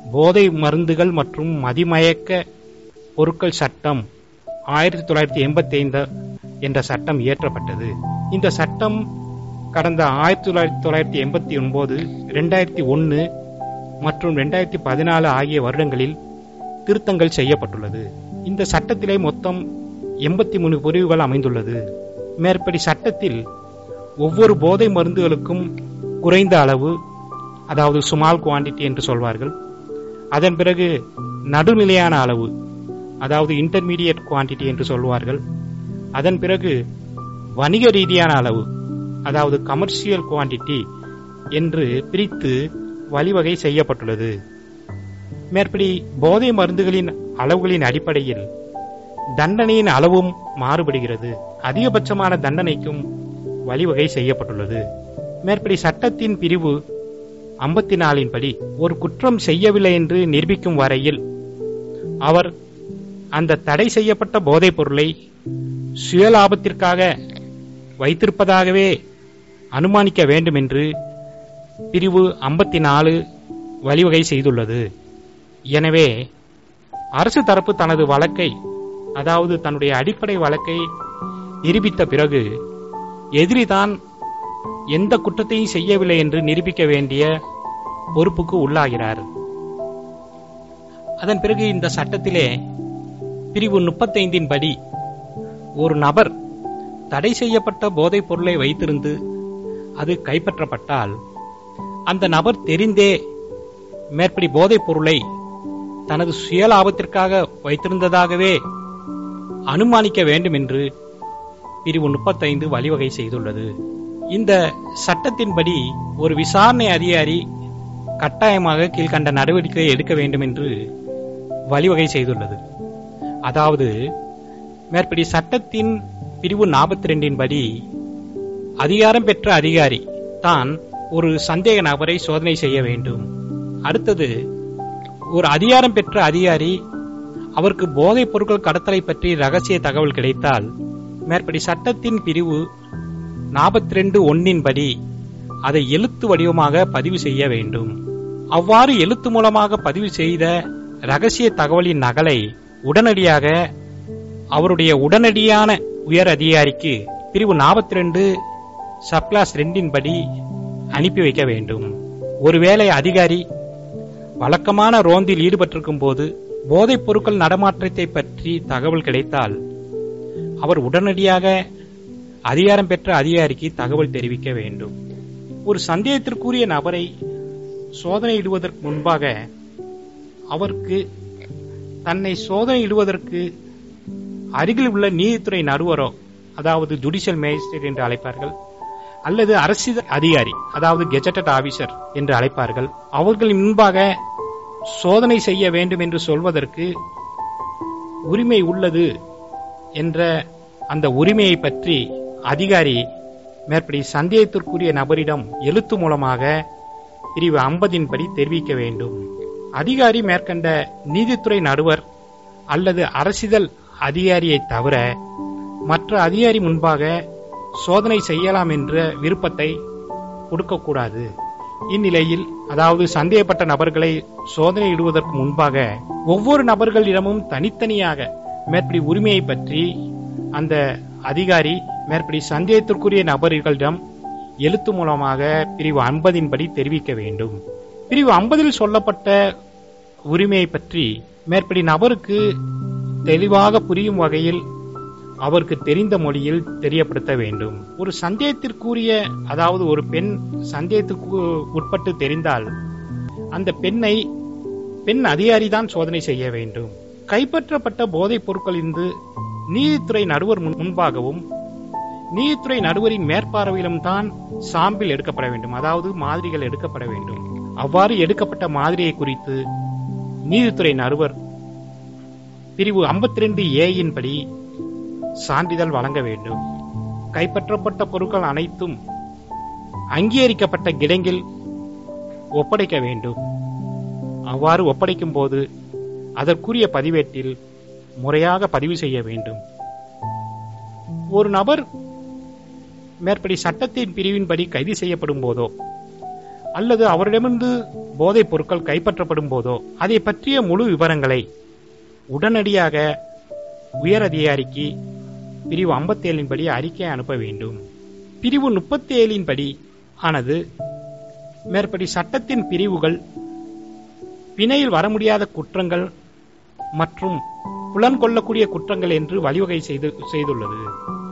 போதை மருந்துகள் மற்றும் மதிமயக்க பொருட்கள் சட்டம் ஆயிரத்தி தொள்ளாயிரத்தி எண்பத்தி ஐந்து என்ற சட்டம் இயற்றப்பட்டது இந்த சட்டம் கடந்த ஆயிரத்தி தொள்ளாயிரத்தி தொள்ளாயிரத்தி எண்பத்தி ஒன்பது ரெண்டாயிரத்தி ஒன்று மற்றும் ரெண்டாயிரத்தி பதினாலு ஆகிய வருடங்களில் திருத்தங்கள் செய்யப்பட்டுள்ளது இந்த சட்டத்திலே மொத்தம் எண்பத்தி மூணு பிரிவுகள் அமைந்துள்ளது மேற்படி சட்டத்தில் ஒவ்வொரு போதை மருந்துகளுக்கும் குறைந்த அளவு அதாவது சுமால் குவாண்டிட்டி என்று சொல்வார்கள் அதன் பிறகு நடுநிலையான அளவு அதாவது இன்டர்மீடியட் குவாண்டிட்டி என்று சொல்வார்கள் அதன் பிறகு வணிக ரீதியான அளவு அதாவது கமர்ஷியல் குவாண்டிட்டி என்று பிரித்து வழிவகை செய்யப்பட்டுள்ளது மேற்படி போதை மருந்துகளின் அளவுகளின் அடிப்படையில் தண்டனையின் அளவும் மாறுபடுகிறது அதிகபட்சமான தண்டனைக்கும் வழிவகை செய்யப்பட்டுள்ளது மேற்படி சட்டத்தின் பிரிவு ஐம்பத்தி நாலின் படி ஒரு குற்றம் செய்யவில்லை என்று நிரூபிக்கும் வரையில் அவர் அந்த தடை செய்யப்பட்ட போதைப் பொருளை சுயலாபத்திற்காக வைத்திருப்பதாகவே அனுமானிக்க வேண்டும் என்று பிரிவு ஐம்பத்தி நாலு வழிவகை செய்துள்ளது எனவே அரசு தரப்பு தனது வழக்கை அதாவது தன்னுடைய அடிப்படை வழக்கை நிரூபித்த பிறகு எதிரிதான் எந்த குற்றத்தையும் செய்யவில்லை என்று நிரூபிக்க வேண்டிய பொறுப்புக்கு உள்ளாகிறார் அதன் பிறகு இந்த சட்டத்திலே பிரிவு முப்பத்தைந்தின் படி ஒரு நபர் தடை செய்யப்பட்ட போதைப் பொருளை வைத்திருந்து அது கைப்பற்றப்பட்டால் அந்த நபர் தெரிந்தே மேற்படி போதைப் பொருளை தனது சுயலாபத்திற்காக வைத்திருந்ததாகவே அனுமானிக்க வேண்டும் என்று பிரிவு முப்பத்தைந்து வழிவகை செய்துள்ளது இந்த சட்டத்தின்படி ஒரு விசாரணை அதிகாரி கட்டாயமாக கீழ்கண்ட நடவடிக்கை எடுக்க வேண்டும் என்று வழிவகை செய்துள்ளது அதாவது மேற்படி சட்டத்தின் பிரிவு நாற்பத்தி ரெண்டின் படி அதிகாரம் பெற்ற அதிகாரி தான் ஒரு சந்தேக நபரை சோதனை செய்ய வேண்டும் அடுத்தது ஒரு அதிகாரம் பெற்ற அதிகாரி அவருக்கு போதைப் பொருட்கள் கடத்தலை பற்றி ரகசிய தகவல் கிடைத்தால் மேற்படி சட்டத்தின் பிரிவு நாற்பத்தி ரெண்டு ஒன்னின் படி அதை எழுத்து வடிவமாக பதிவு செய்ய வேண்டும் அவ்வாறு எழுத்து மூலமாக பதிவு செய்த ரகசிய தகவலின் நகலை உடனடியாக அவருடைய உடனடியான உயர் அதிகாரிக்கு பிரிவு நாற்பத்தி ரெண்டு சப்கிளாஸ் ரெண்டின் படி அனுப்பி வைக்க வேண்டும் ஒருவேளை அதிகாரி வழக்கமான ரோந்தில் ஈடுபட்டிருக்கும் போது போதைப் பொருட்கள் நடமாற்றத்தை பற்றி தகவல் கிடைத்தால் அவர் உடனடியாக அதிகாரம் பெற்ற அதிகாரிக்கு தகவல் தெரிவிக்க வேண்டும் ஒரு சந்தேகத்திற்குரிய நபரை சோதனையிடுவதற்கு முன்பாக அவருக்கு தன்னை சோதனையிடுவதற்கு அருகில் உள்ள நீதித்துறை நடுவரோ அதாவது ஜுடிஷியல் மேஜிஸ்ட்ரேட் என்று அழைப்பார்கள் அல்லது அரசு அதிகாரி அதாவது கெஜெட்டட் ஆபீசர் என்று அழைப்பார்கள் அவர்கள் முன்பாக சோதனை செய்ய வேண்டும் என்று சொல்வதற்கு உரிமை உள்ளது என்ற அந்த உரிமையை பற்றி அதிகாரி மேற்படி சந்தேகத்திற்குரிய நபரிடம் எழுத்து மூலமாக பிரிவு ஐம்பதின் படி தெரிவிக்க வேண்டும் அதிகாரி மேற்கண்ட நீதித்துறை நடுவர் அல்லது அரசிதழ் அதிகாரியை தவிர மற்ற அதிகாரி முன்பாக சோதனை செய்யலாம் என்ற விருப்பத்தை கொடுக்கக்கூடாது இந்நிலையில் அதாவது சந்தேகப்பட்ட நபர்களை சோதனையிடுவதற்கு முன்பாக ஒவ்வொரு நபர்களிடமும் தனித்தனியாக மேற்படி உரிமையை பற்றி அந்த அதிகாரி மேற்படி சந்தேகத்திற்குரிய நபர்களிடம் எழுத்து மூலமாக பிரிவு ஐம்பதின் படி தெரிவிக்க வேண்டும் பிரிவு ஐம்பதில் சொல்லப்பட்ட உரிமையை பற்றி மேற்படி நபருக்கு தெளிவாக புரியும் வகையில் அவருக்கு தெரிந்த மொழியில் தெரியப்படுத்த வேண்டும் ஒரு சந்தேகத்திற்குரிய அதாவது ஒரு பெண் சந்தேகத்துக்கு உட்பட்டு தெரிந்தால் அந்த பெண்ணை பெண் அதிகாரி தான் சோதனை செய்ய வேண்டும் கைப்பற்றப்பட்ட போதைப் பொருட்கள் இருந்து நீதித்துறை நடுவர் முன்- முன்பாகவும் நீதித்துறை நடுவரின் மேற்பார்வையிலும் தான் சாம்பிள் எடுக்கப்பட வேண்டும் அதாவது மாதிரிகள் எடுக்கப்பட வேண்டும் அவ்வாறு எடுக்கப்பட்ட மாதிரியை குறித்து நீதித்துறை நடுவர் பிரிவு 52 ரெண்டு ஏயின் படி சான்றிதழ் வழங்க வேண்டும் கைப்பற்றப்பட்ட பொருட்கள் அனைத்தும் அங்கீகரிக்கப்பட்ட கிடங்கில் ஒப்படைக்க வேண்டும் அவ்வாறு ஒப்படைக்கும் போது அதற்குரிய பதிவேட்டில் முறையாக பதிவு செய்ய வேண்டும் ஒரு நபர் மேற்படி சட்டத்தின் பிரிவின்படி கைது செய்யப்படும் போதோ அல்லது அவரிடமிருந்து போதைப் பொருட்கள் கைப்பற்றப்படும் போதோ அதை பற்றிய முழு விவரங்களை உடனடியாக உயர் அதிகாரிக்கு பிரிவு 57 படி அறிக்கை அனுப்ப வேண்டும் பிரிவு 37 படி ஆனது மேற்படி சட்டத்தின் பிரிவுகள் பிணையில் வர முடியாத குற்றங்கள் மற்றும் புலன் கொள்ளக்கூடிய குற்றங்கள் என்று வழிவகை செய்து செய்துள்ளது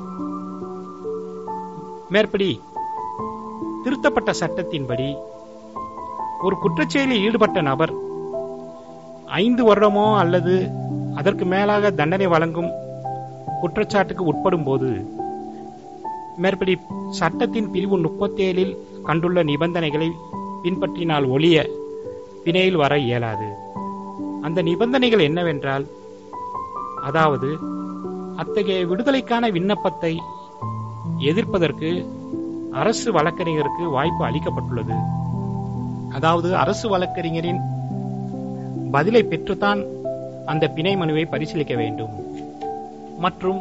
மேற்படி திருத்தப்பட்ட சட்டத்தின்படி ஒரு குற்றச்செயலில் ஈடுபட்ட நபர் ஐந்து வருடமோ அல்லது அதற்கு மேலாக தண்டனை வழங்கும் குற்றச்சாட்டுக்கு உட்படும் போது மேற்படி சட்டத்தின் பிரிவு முப்பத்தேழில் கண்டுள்ள நிபந்தனைகளை பின்பற்றினால் ஒழிய பிணையில் வர இயலாது அந்த நிபந்தனைகள் என்னவென்றால் அதாவது அத்தகைய விடுதலைக்கான விண்ணப்பத்தை எதிர்ப்பதற்கு அரசு வழக்கறிஞருக்கு வாய்ப்பு அளிக்கப்பட்டுள்ளது அதாவது அரசு வழக்கறிஞரின் பதிலை பெற்றுத்தான் அந்த பிணை மனுவை பரிசீலிக்க வேண்டும் மற்றும்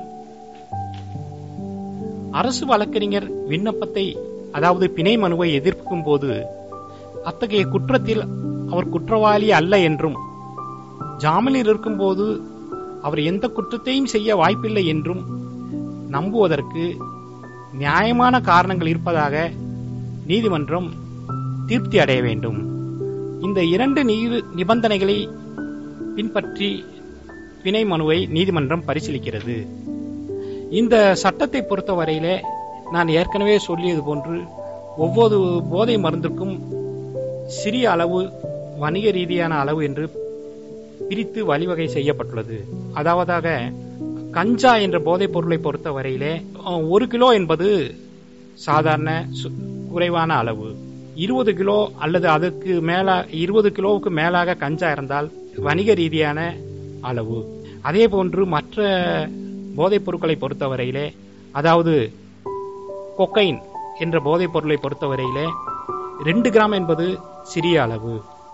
அரசு வழக்கறிஞர் விண்ணப்பத்தை அதாவது பிணை மனுவை எதிர்க்கும் போது அத்தகைய குற்றத்தில் அவர் குற்றவாளி அல்ல என்றும் ஜாமீனில் இருக்கும்போது அவர் எந்த குற்றத்தையும் செய்ய வாய்ப்பில்லை என்றும் நம்புவதற்கு நியாயமான காரணங்கள் இருப்பதாக நீதிமன்றம் திருப்தி அடைய வேண்டும் இந்த இரண்டு நீதி நிபந்தனைகளை பின்பற்றி பிணை மனுவை நீதிமன்றம் பரிசீலிக்கிறது இந்த சட்டத்தை பொறுத்தவரையிலே நான் ஏற்கனவே சொல்லியது போன்று ஒவ்வொரு போதை மருந்துக்கும் சிறிய அளவு வணிக ரீதியான அளவு என்று பிரித்து வழிவகை செய்யப்பட்டுள்ளது அதாவதாக கஞ்சா என்ற போதைப் பொருளை பொறுத்தவரையிலே அஹ், ஒரு கிலோ என்பது சாதாரண சு- குறைவான அளவு இருபது கிலோ அல்லது அதற்கு மேல இருபது கிலோவுக்கு மேலாக கஞ்சா இருந்தால் வணிக ரீதியான அளவு அதே போன்று மற்ற போதைப் பொருட்களை பொறுத்தவரையிலே அதாவது கொக்கைன் என்ற போதைப் பொருளை பொறுத்தவரையிலே ரெண்டு கிராம் என்பது சிறிய அளவு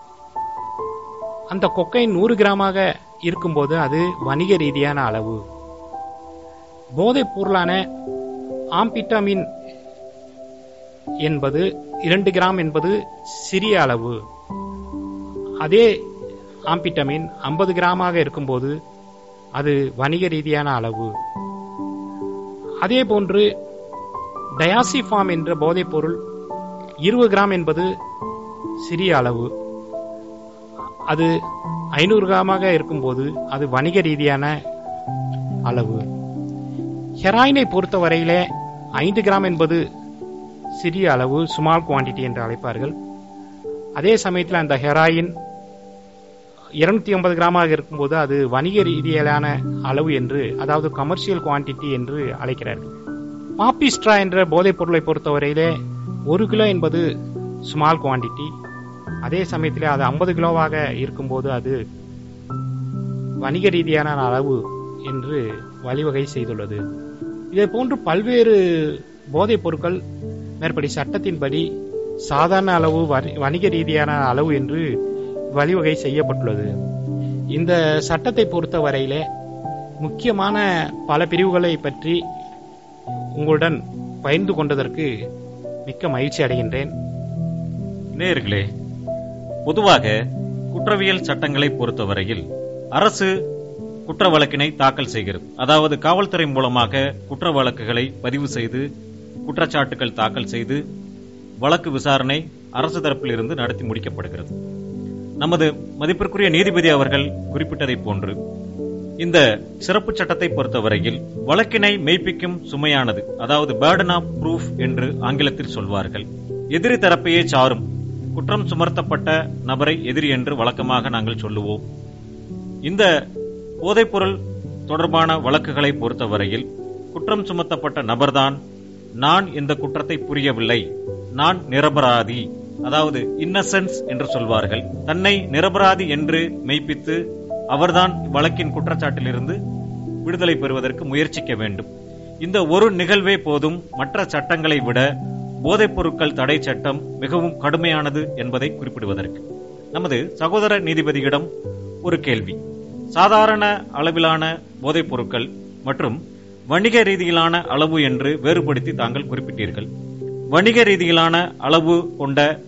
அந்த கொக்கைன் நூறு கிராமாக இருக்கும்போது அது வணிக ரீதியான அளவு போதைப் பொருளான ஆம்பிட்டமின் என்பது இரண்டு கிராம் என்பது சிறிய அளவு அதே ஆம்பிட்டமின் 50 கிராமாக இருக்கும்போது அது வணிக ரீதியான அளவு அதே போன்று டயாசிஃபார்ம் என்ற போதைப் பொருள் இருபது கிராம் என்பது சிறிய அளவு அது ஐநூறு கிராமாக இருக்கும்போது அது வணிக ரீதியான அளவு ஹெராயினை பொறுத்தவரையிலே ஐந்து கிராம் என்பது சிறிய அளவு ஸ்மால் குவாண்டிட்டி என்று அழைப்பார்கள் அதே சமயத்தில் அந்த ஹெராயின் இருநூத்தி ஐம்பது கிராமாக இருக்கும்போது அது வணிக ரீதியிலான அளவு என்று அதாவது கமர்ஷியல் குவாண்டிட்டி என்று அழைக்கிறார்கள் பாப்பிஸ்ட்ரா என்ற போதைப் பொருளை பொறுத்தவரையிலே ஒரு கிலோ என்பது ஸ்மால் குவாண்டிட்டி அதே சமயத்தில் அது ஐம்பது கிலோவாக இருக்கும்போது அது வணிக ரீதியான அளவு என்று வழிவகை செய்துள்ளது இதே போன்று பல்வேறு போதைப் பொருட்கள் மேற்படி சட்டத்தின்படி சாதாரண அளவு வணி- வணிக ரீதியான அளவு என்று வழிவகை செய்யப்பட்டுள்ளது இந்த சட்டத்தை பொறுத்த வரையிலே முக்கியமான பல பிரிவுகளை பற்றி உங்களுடன் பகிர்ந்து கொண்டதற்கு மிக்க மகிழ்ச்சி அடைகின்றேன் நேயர்களே பொதுவாக குற்றவியல் சட்டங்களை பொறுத்தவரையில் அரசு குற்ற வழக்கினை தாக்கல் செய்கிறது அதாவது காவல்துறை மூலமாக குற்ற வழக்குகளை பதிவு செய்து குற்றச்சாட்டுகள் தாக்கல் செய்து வழக்கு விசாரணை அரசு தரப்பிலிருந்து நடத்தி முடிக்கப்படுகிறது நமது மதிப்பிற்குரிய நீதிபதி அவர்கள் குறிப்பிட்டதைப் போன்று இந்த சிறப்பு சட்டத்தை பொறுத்தவரையில் வழக்கினை மெய்ப்பிக்கும் சுமையானது அதாவது பேர்டன் ஆஃப் ப்ரூஃப் என்று ஆங்கிலத்தில் சொல்வார்கள் எதிரி தரப்பையே சாரும் குற்றம் சுமர்த்தப்பட்ட நபரை எதிரி என்று வழக்கமாக நாங்கள் சொல்லுவோம் இந்த போதைப்பொருள் தொடர்பான வழக்குகளை பொறுத்தவரையில் குற்றம் சுமத்தப்பட்ட நபர்தான் நான் இந்த குற்றத்தை புரியவில்லை நான் நிரபராதி அதாவது இன்னசென்ஸ் என்று சொல்வார்கள் தன்னை நிரபராதி என்று மெய்ப்பித்து அவர்தான் வழக்கின் குற்றச்சாட்டிலிருந்து விடுதலை பெறுவதற்கு முயற்சிக்க வேண்டும் இந்த ஒரு நிகழ்வே போதும் மற்ற சட்டங்களை விட போதைப் பொருட்கள் தடை சட்டம் மிகவும் கடுமையானது என்பதை குறிப்பிடுவதற்கு நமது சகோதர நீதிபதியிடம் ஒரு கேள்வி சாதாரண அளவிலான போதைப் பொருட்கள் மற்றும் வணிக ரீதியிலான அளவு என்று வேறுபடுத்தி தாங்கள் குறிப்பிட்டீர்கள் வணிக ரீதியிலான அளவு கொண்ட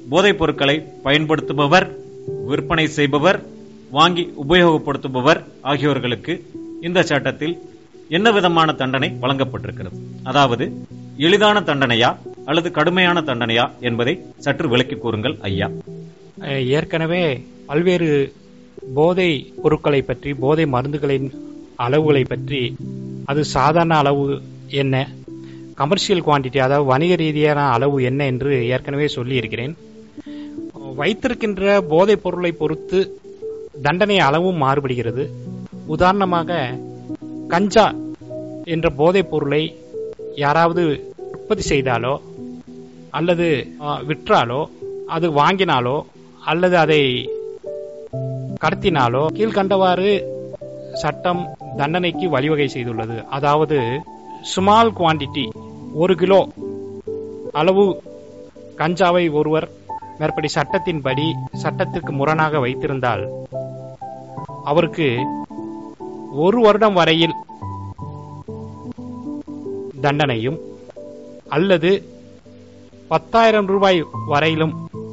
போதைப் பொருட்களை பயன்படுத்துபவர் விற்பனை செய்பவர் வாங்கி உபயோகப்படுத்துபவர் ஆகியோர்களுக்கு இந்த சட்டத்தில் என்ன விதமான தண்டனை வழங்கப்பட்டிருக்கிறது அதாவது எளிதான தண்டனையா அல்லது கடுமையான தண்டனையா என்பதை சற்று விளக்கி கூறுங்கள் ஐயா அஹ், ஏற்கனவே பல்வேறு போதை பொருட்களை பற்றி போதை மருந்துகளின் அளவுகளை பற்றி அது சாதாரண அளவு என்ன கமர்ஷியல் குவாண்டிட்டி அதாவது வணிக ரீதியான அளவு என்ன என்று ஏற்கனவே சொல்லியிருக்கிறேன் வைத்திருக்கின்ற போதைப் பொருளை பொறுத்து தண்டனை அளவும் மாறுபடுகிறது உதாரணமாக கஞ்சா என்ற போதைப் பொருளை யாராவது உற்பத்தி செய்தாலோ அல்லது ஆ, விற்றாலோ அது வாங்கினாலோ அல்லது அதை கடத்தினாலோ கீழ்கண்டவாறு சட்டம் தண்டனைக்கு வழிவகை செய்துள்ளது அதாவது ஸ்மால் குவாண்டிட்டி ஒரு கிலோ அளவு கஞ்சாவை ஒருவர் மேற்படி சட்டத்தின்படி சட்டத்திற்கு முரணாக வைத்திருந்தால் அவருக்கு ஒரு வருடம் வரையில் தண்டனையும் அல்லது பத்தாயிரம் ரூபாய் வரையிலும்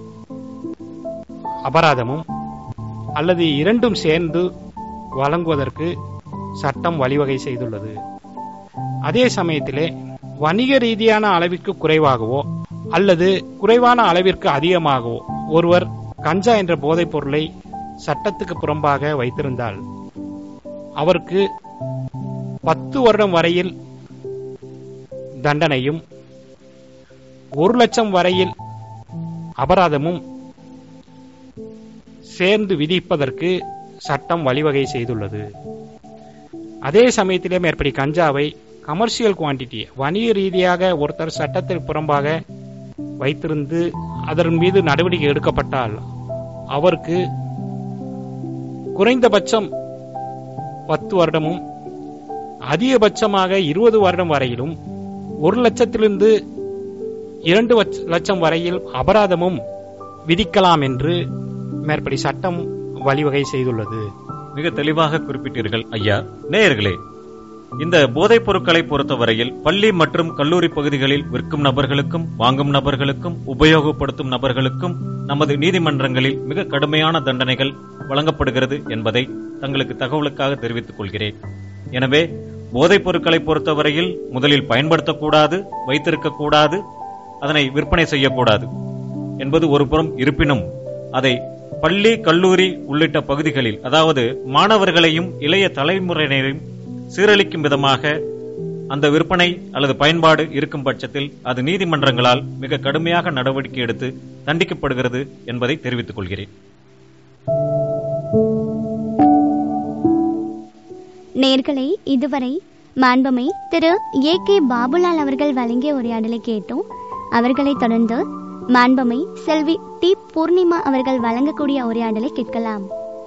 அபராதமும் அல்லது இரண்டும் சேர்ந்து வழங்குவதற்கு சட்டம் வழிவகை செய்துள்ளது அதே சமயத்திலே வணிக ரீதியான அளவிற்கு குறைவாகவோ அல்லது குறைவான அளவிற்கு அதிகமாகவோ ஒருவர் கஞ்சா என்ற போதைப் பொருளை சட்டத்துக்கு புறம்பாக வைத்திருந்தால் அவருக்கு பத்து வருடம் வரையில் தண்டனையும் ஒரு லட்சம் வரையில் அபராதமும் சேர்ந்து விதிப்பதற்கு சட்டம் வழிவகை செய்துள்ளது அதே சமயத்திலே மேற்படி கஞ்சாவை கமர்ஷியல் குவாண்டிட்டி வணிக ரீதியாக ஒருத்தர் சட்டத்திற்கு புறம்பாக வைத்திருந்து அதன் மீது நடவடிக்கை எடுக்கப்பட்டால் அவருக்கு குறைந்தபட்சம் பத்து வருடமும் அதிகபட்சமாக இருபது வருடம் வரையிலும் ஒரு லட்சத்திலிருந்து இரண்டு வச்ச- லட்சம் வரையில் அபராதமும் விதிக்கலாம் என்று மேற்படி சட்டம் வழிவகை செய்துள்ளது மிக தெளிவாக குறிப்பிட்டீர்கள் ஐயா நேயர்களே இந்த போதைப் பொருட்களை பொறுத்தவரையில் பள்ளி மற்றும் கல்லூரி பகுதிகளில் விற்கும் நபர்களுக்கும் வாங்கும் நபர்களுக்கும் உபயோகப்படுத்தும் நபர்களுக்கும் நமது நீதிமன்றங்களில் மிக கடுமையான தண்டனைகள் வழங்கப்படுகிறது என்பதை தங்களுக்கு தகவலுக்காக தெரிவித்துக் கொள்கிறேன் எனவே போதைப் பொருட்களை பொறுத்தவரையில் முதலில் பயன்படுத்தக்கூடாது வைத்திருக்கக்கூடாது அதனை விற்பனை செய்யக்கூடாது என்பது ஒரு புறம் இருப்பினும் அதை பள்ளி கல்லூரி உள்ளிட்ட பகுதிகளில் அதாவது மாணவர்களையும் இளைய தலைமுறையினரையும் சீரழிக்கும் விதமாக அந்த விற்பனை அல்லது பயன்பாடு இருக்கும் பட்சத்தில் அது நீதிமன்றங்களால் மிக கடுமையாக நடவடிக்கை எடுத்து தண்டிக்கப்படுகிறது என்பதை தெரிவித்துக் கொள்கிறேன் நேர்களை இதுவரை மாண்புமை திரு ஏ கே பாபுலால் அவர்கள் வழங்கிய உரையாடலை கேட்டோம் அவர்களைத் தொடர்ந்து மாண்புமை செல்வி டி பூர்ணிமா அவர்கள் வழங்கக்கூடிய உரையாடலை கேட்கலாம்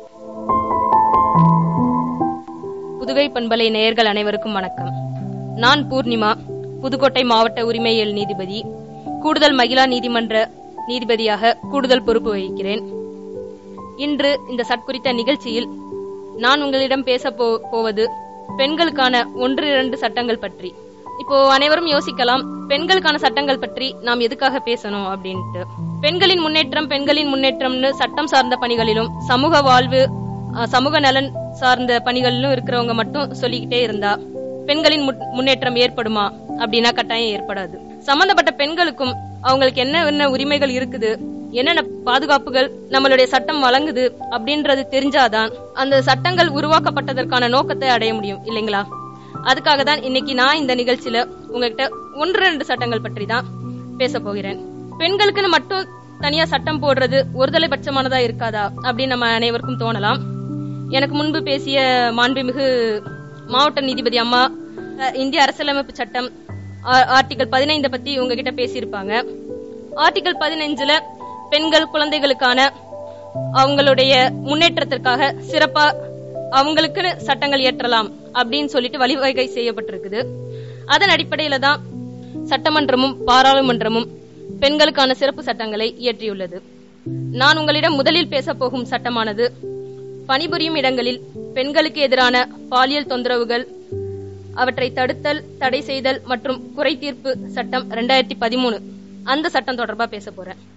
புதுகை பண்பலை நேயர்கள் அனைவருக்கும் வணக்கம் நான் பூர்ணிமா புதுக்கோட்டை மாவட்ட உரிமையியல் நீதிபதி கூடுதல் மகிழா நீதிமன்ற நீதிபதியாக கூடுதல் பொறுப்பு வகிக்கிறேன் இன்று இந்த சட்குறித்த நிகழ்ச்சியில் நான் உங்களிடம் பேச போ- போவது பெண்களுக்கான ஒன்று இரண்டு சட்டங்கள் பற்றி இப்போ அனைவரும் யோசிக்கலாம் பெண்களுக்கான சட்டங்கள் பற்றி நாம் எதுக்காக பேசணும் அப்படின்ட்டு பெண்களின் முன்னேற்றம் பெண்களின் முன்னேற்றம்னு சட்டம் சார்ந்த பணிகளிலும் சமூக வாழ்வு அஹ், சமூக நலன் சார்ந்த பணிகளிலும் இருக்கிறவங்க மட்டும் சொல்லிக்கிட்டே இருந்தா பெண்களின் முன்- முன்னேற்றம் ஏற்படுமா அப்படின்னா கட்டாயம் ஏற்படாது சம்பந்தப்பட்ட பெண்களுக்கும் அவங்களுக்கு என்ன என்ன உரிமைகள் இருக்குது என்னென்ன பாதுகாப்புகள் நம்மளுடைய சட்டம் வழங்குது அப்படின்றது தெரிஞ்சாதான் அந்த சட்டங்கள் உருவாக்கப்பட்டதற்கான நோக்கத்தை அடைய முடியும் இல்லைங்களா அதுக்காக தான் இன்னைக்கு நான் இந்த நிகழ்ச்சியில உங்ககிட்ட ஒன்று ரெண்டு சட்டங்கள் பற்றி தான் பேச போகிறேன் பெண்களுக்குன்னு மட்டும் தனியா சட்டம் போடுறது ஒருதலை பட்சமானதா இருக்காதா அப்படின்னு நம்ம அனைவருக்கும் தோணலாம் எனக்கு முன்பு பேசிய மாண்புமிகு மாவட்ட நீதிபதி அம்மா அஹ், இந்திய அரசியலமைப்பு சட்டம் ஆ- ஆர்டிகல் பதினைந்து பத்தி உங்ககிட்ட பேசியிருப்பாங்க ஆர்டிகல் பதினைஞ்சுல பெண்கள் குழந்தைகளுக்கான அவங்களுடைய முன்னேற்றத்திற்காக சிறப்பா அவங்களுக்குன்னு சட்டங்கள் இயற்றலாம் அப்படின்னு சொல்லிட்டு வழிவகை செய்யப்பட்டிருக்குது அதன் அடிப்படையில தான் சட்டமன்றமும் பாராளுமன்றமும் பெண்களுக்கான சிறப்பு சட்டங்களை இயற்றியுள்ளது நான் உங்களிடம் முதலில் பேசப் போகும் சட்டமானது பணிபுரியும் இடங்களில் பெண்களுக்கு எதிரான பாலியல் தொந்தரவுகள் அவற்றை தடுத்தல் தடை செய்தல் மற்றும் குறை தீர்ப்பு சட்டம் ரெண்டாயிரத்தி பதிமூணு அந்த சட்டம் தொடர்பா பேச போறேன்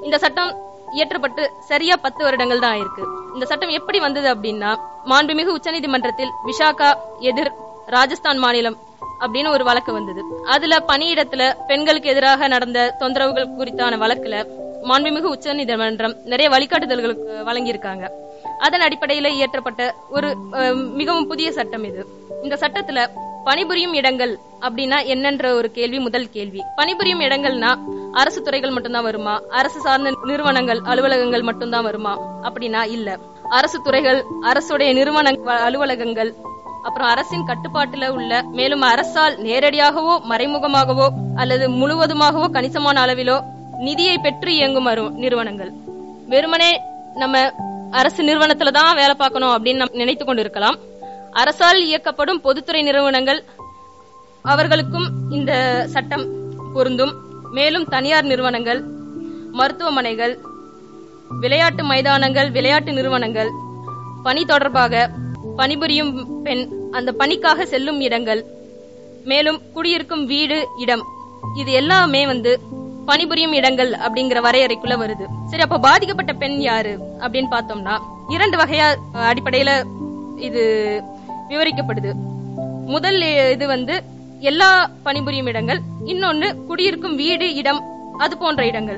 இந்த சட்டம் இயற்றப்பட்டு சரியா பத்து வருடங்கள் தான் ஆயிருக்கு இந்த சட்டம் எப்படி வந்தது அப்படின்னா மாண்புமிகு உச்சநீதிமன்றத்தில் விசாகா எதிர் ராஜஸ்தான் மாநிலம் அப்படின்னு ஒரு வழக்கு வந்தது அதுல பணியிடத்துல பெண்களுக்கு எதிராக நடந்த தொந்தரவுகள் குறித்தான வழக்குல மாண்புமிகு உச்சநீதிமன்றம் நிறைய வழிகாட்டுதல்களுக்கு வழங்கியிருக்காங்க அதன் அடிப்படையில இயற்றப்பட்ட ஒரு அஹ், மிகவும் புதிய சட்டம் இது இந்த சட்டத்துல பணிபுரியும் இடங்கள் அப்படின்னா என்னன்ற ஒரு கேள்வி முதல் கேள்வி பணிபுரியும் இடங்கள்னா அரசு துறைகள் மட்டும்தான் வருமா அரசு சார்ந்த நிறுவனங்கள் அலுவலகங்கள் மட்டும்தான் வருமா அப்படின்னா இல்ல அரசு துறைகள் அரசுடைய நிறுவன அலுவலகங்கள் அப்புறம் அரசின் கட்டுப்பாட்டுல உள்ள மேலும் அரசால் நேரடியாகவோ மறைமுகமாகவோ அல்லது முழுவதுமாகவோ கணிசமான அளவிலோ நிதியை பெற்று இயங்கும் அரு- நிறுவனங்கள் வெறுமனே நம்ம அரசு நிறுவனத்துல தான் வேலை பார்க்கணும் அப்படின்னு நம்ம நினைத்து கொண்டிருக்கலாம் அரசால் இயக்கப்படும் பொதுத்துறை நிறுவனங்கள் அவர்களுக்கும் இந்த சட்டம் பொருந்தும் மேலும் தனியார் நிறுவனங்கள் மருத்துவமனைகள் விளையாட்டு மைதானங்கள் விளையாட்டு நிறுவனங்கள் பணி தொடர்பாக பணிபுரியும் பெண் அந்த பணிக்காக செல்லும் இடங்கள் மேலும் குடியிருக்கும் வீடு இடம் இது எல்லாமே வந்து பணிபுரியும் இடங்கள் அப்படிங்கிற வரையறைக்குள்ள வருது சரி அப்ப பாதிக்கப்பட்ட பெண் யாரு அப்படின்னு பார்த்தோம்னா இரண்டு வகையா அஹ், அடிப்படையில இது விவரிக்கப்படுது முதல் இது வந்து எல்லா பணிபுரியும் இடங்கள் இன்னொன்னு குடியிருக்கும் வீடு இடம் அது போன்ற இடங்கள்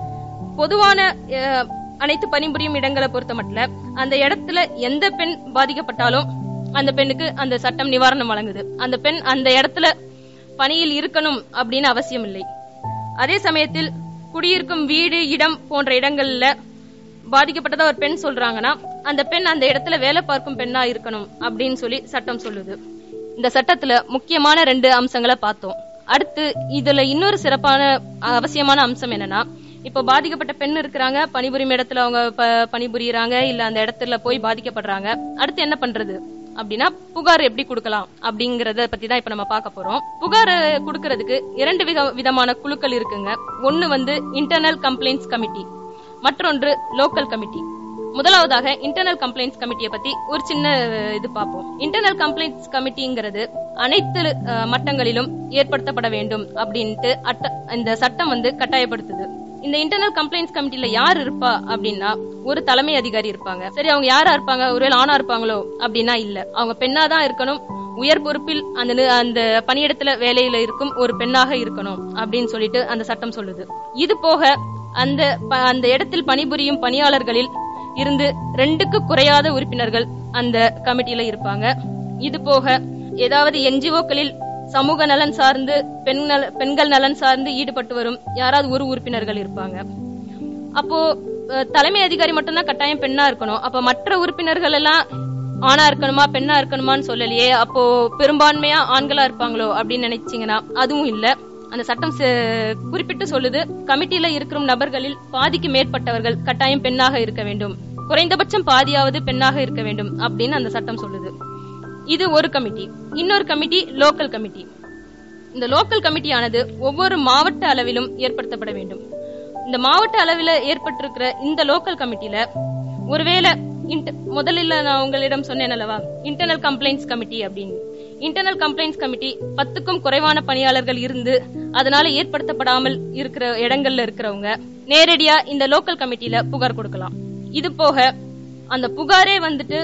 பொதுவான அஹ், அனைத்து பணிபுரியும் இடங்களை பொறுத்த மட்டும் அந்த இடத்துல எந்த பெண் பாதிக்கப்பட்டாலும் அந்த பெண்ணுக்கு அந்த சட்டம் நிவாரணம் வழங்குது அந்த பெண் அந்த இடத்துல பணியில் இருக்கணும் அப்படின்னு அவசியம் இல்லை அதே சமயத்தில் குடியிருக்கும் வீடு இடம் போன்ற இடங்கள்ல பாதிக்கப்பட்டதா ஒரு பெண் சொல்றாங்கன்னா அந்த பெண் அந்த இடத்துல வேலை பார்க்கும் பெண்ணா இருக்கணும் அப்படின்னு சொல்லி சட்டம் சொல்லுது இந்த சட்டத்துல முக்கியமான ரெண்டு அம்சங்களை பார்த்தோம் அடுத்து இதுல இன்னொரு சிறப்பான அவசியமான அம்சம் என்னன்னா இப்போ பாதிக்கப்பட்ட பெண் இருக்கிறாங்க பணிபுரியும் இடத்துல அவங்க ப- பணிபுரியறாங்க இல்ல அந்த இடத்துல போய் பாதிக்கப்படுறாங்க அடுத்து என்ன பண்றது அப்படின்னா புகார் எப்படி கொடுக்கலாம் அப்படிங்கறத பத்தி தான் இப்ப நம்ம பார்க்க போறோம் புகார் கொடுக்கறதுக்கு இரண்டு வித- விதமான குழுக்கள் இருக்குங்க ஒன்னு வந்து இன்டர்னல் கம்ப்ளைண்ட்ஸ் கமிட்டி மற்றொன்று லோக்கல் கமிட்டி முதலாவதாக இன்டர்னல் கம்ப்ளைண்ட்ஸ் கமிட்டியை பத்தி ஒரு சின்ன அஹ், இது பார்ப்போம் இன்டர்னல் கம்ப்ளைண்ட்ஸ் கமிட்டிங்கிறது அனைத்து அஹ், மட்டங்களிலும் ஏற்படுத்தப்பட வேண்டும் அப்படின்ட்டு அட்ட- இந்த சட்டம் வந்து கட்டாயப்படுத்துது இந்த இன்டர்னல் கம்ப்ளைண்ட்ஸ் கமிட்டில யார் இருப்பா அப்படின்னா ஒரு தலைமை அதிகாரி இருப்பாங்க சரி அவங்க யாரா இருப்பாங்க ஒருவேளை ஆணா இருப்பாங்களோ அப்படின்னா இல்ல அவங்க பெண்ணா தான் இருக்கணும் உயர் பொறுப்பில் அந்த நி- அந்த பணியிடத்துல வேலையில இருக்கும் ஒரு பெண்ணாக இருக்கணும் அப்படின்னு சொல்லிட்டு அந்த சட்டம் சொல்லுது இது போக அந்த ப- அந்த இடத்தில் பணிபுரியும் பணியாளர்களில் இருந்து ரெண்டுக்கு குறையாத உறுப்பினர்கள் அந்த கமிட்டியில இருப்பாங்க இது போக ஏதாவது என்ஜிஓக்களில் சமூக நலன் சார்ந்து பெண் நல பெண்கள் நலன் சார்ந்து ஈடுபட்டு வரும் யாராவது ஒரு உறுப்பினர்கள் இருப்பாங்க அப்போ அஹ், தலைமை அதிகாரி மட்டும்தான் கட்டாயம் பெண்ணா இருக்கணும் அப்ப மற்ற உறுப்பினர்கள் எல்லாம் ஆணா இருக்கணுமா பெண்ணா இருக்கணுமான்னு சொல்லலையே அப்போ பெரும்பான்மையா ஆண்களா இருப்பாங்களோ அப்படின்னு நினைச்சீங்கன்னா அதுவும் இல்ல அந்த சட்டம் ச- குறிப்பிட்டு சொல்லுது கமிட்டியில இருக்கிற நபர்களில் பாதிக்கு மேற்பட்டவர்கள் கட்டாயம் பெண்ணாக இருக்க வேண்டும் குறைந்தபட்சம் பாதியாவது பெண்ணாக இருக்க வேண்டும் அப்படின்னு அந்த சட்டம் சொல்லுது இது ஒரு கமிட்டி இன்னொரு கமிட்டி லோக்கல் கமிட்டி இந்த லோக்கல் கமிட்டியானது ஒவ்வொரு மாவட்ட அளவிலும் ஏற்படுத்தப்பட வேண்டும் இந்த மாவட்ட அளவில் ஏற்பட்டிருக்கிற இந்த லோக்கல் கமிட்டியில ஒருவேளை inter- முதலில் நான் உங்களிடம் சொன்னேன் அல்லவா இன்டர்னல் கம்ப்ளைண்ட்ஸ் கமிட்டி அப்படின்னு இன்டர்னல் கம்ப்ளைண்ட்ஸ் கமிட்டி பத்துக்கும் குறைவான பணியாளர்கள் இருந்து அதனால ஏற்படுத்தப்படாமல் இருக்கிற இடங்கள்ல இருக்கிறவங்க நேரடியா இந்த லோக்கல் கமிட்டியில புகார் கொடுக்கலாம் இது போக அந்த புகாரே வந்துட்டு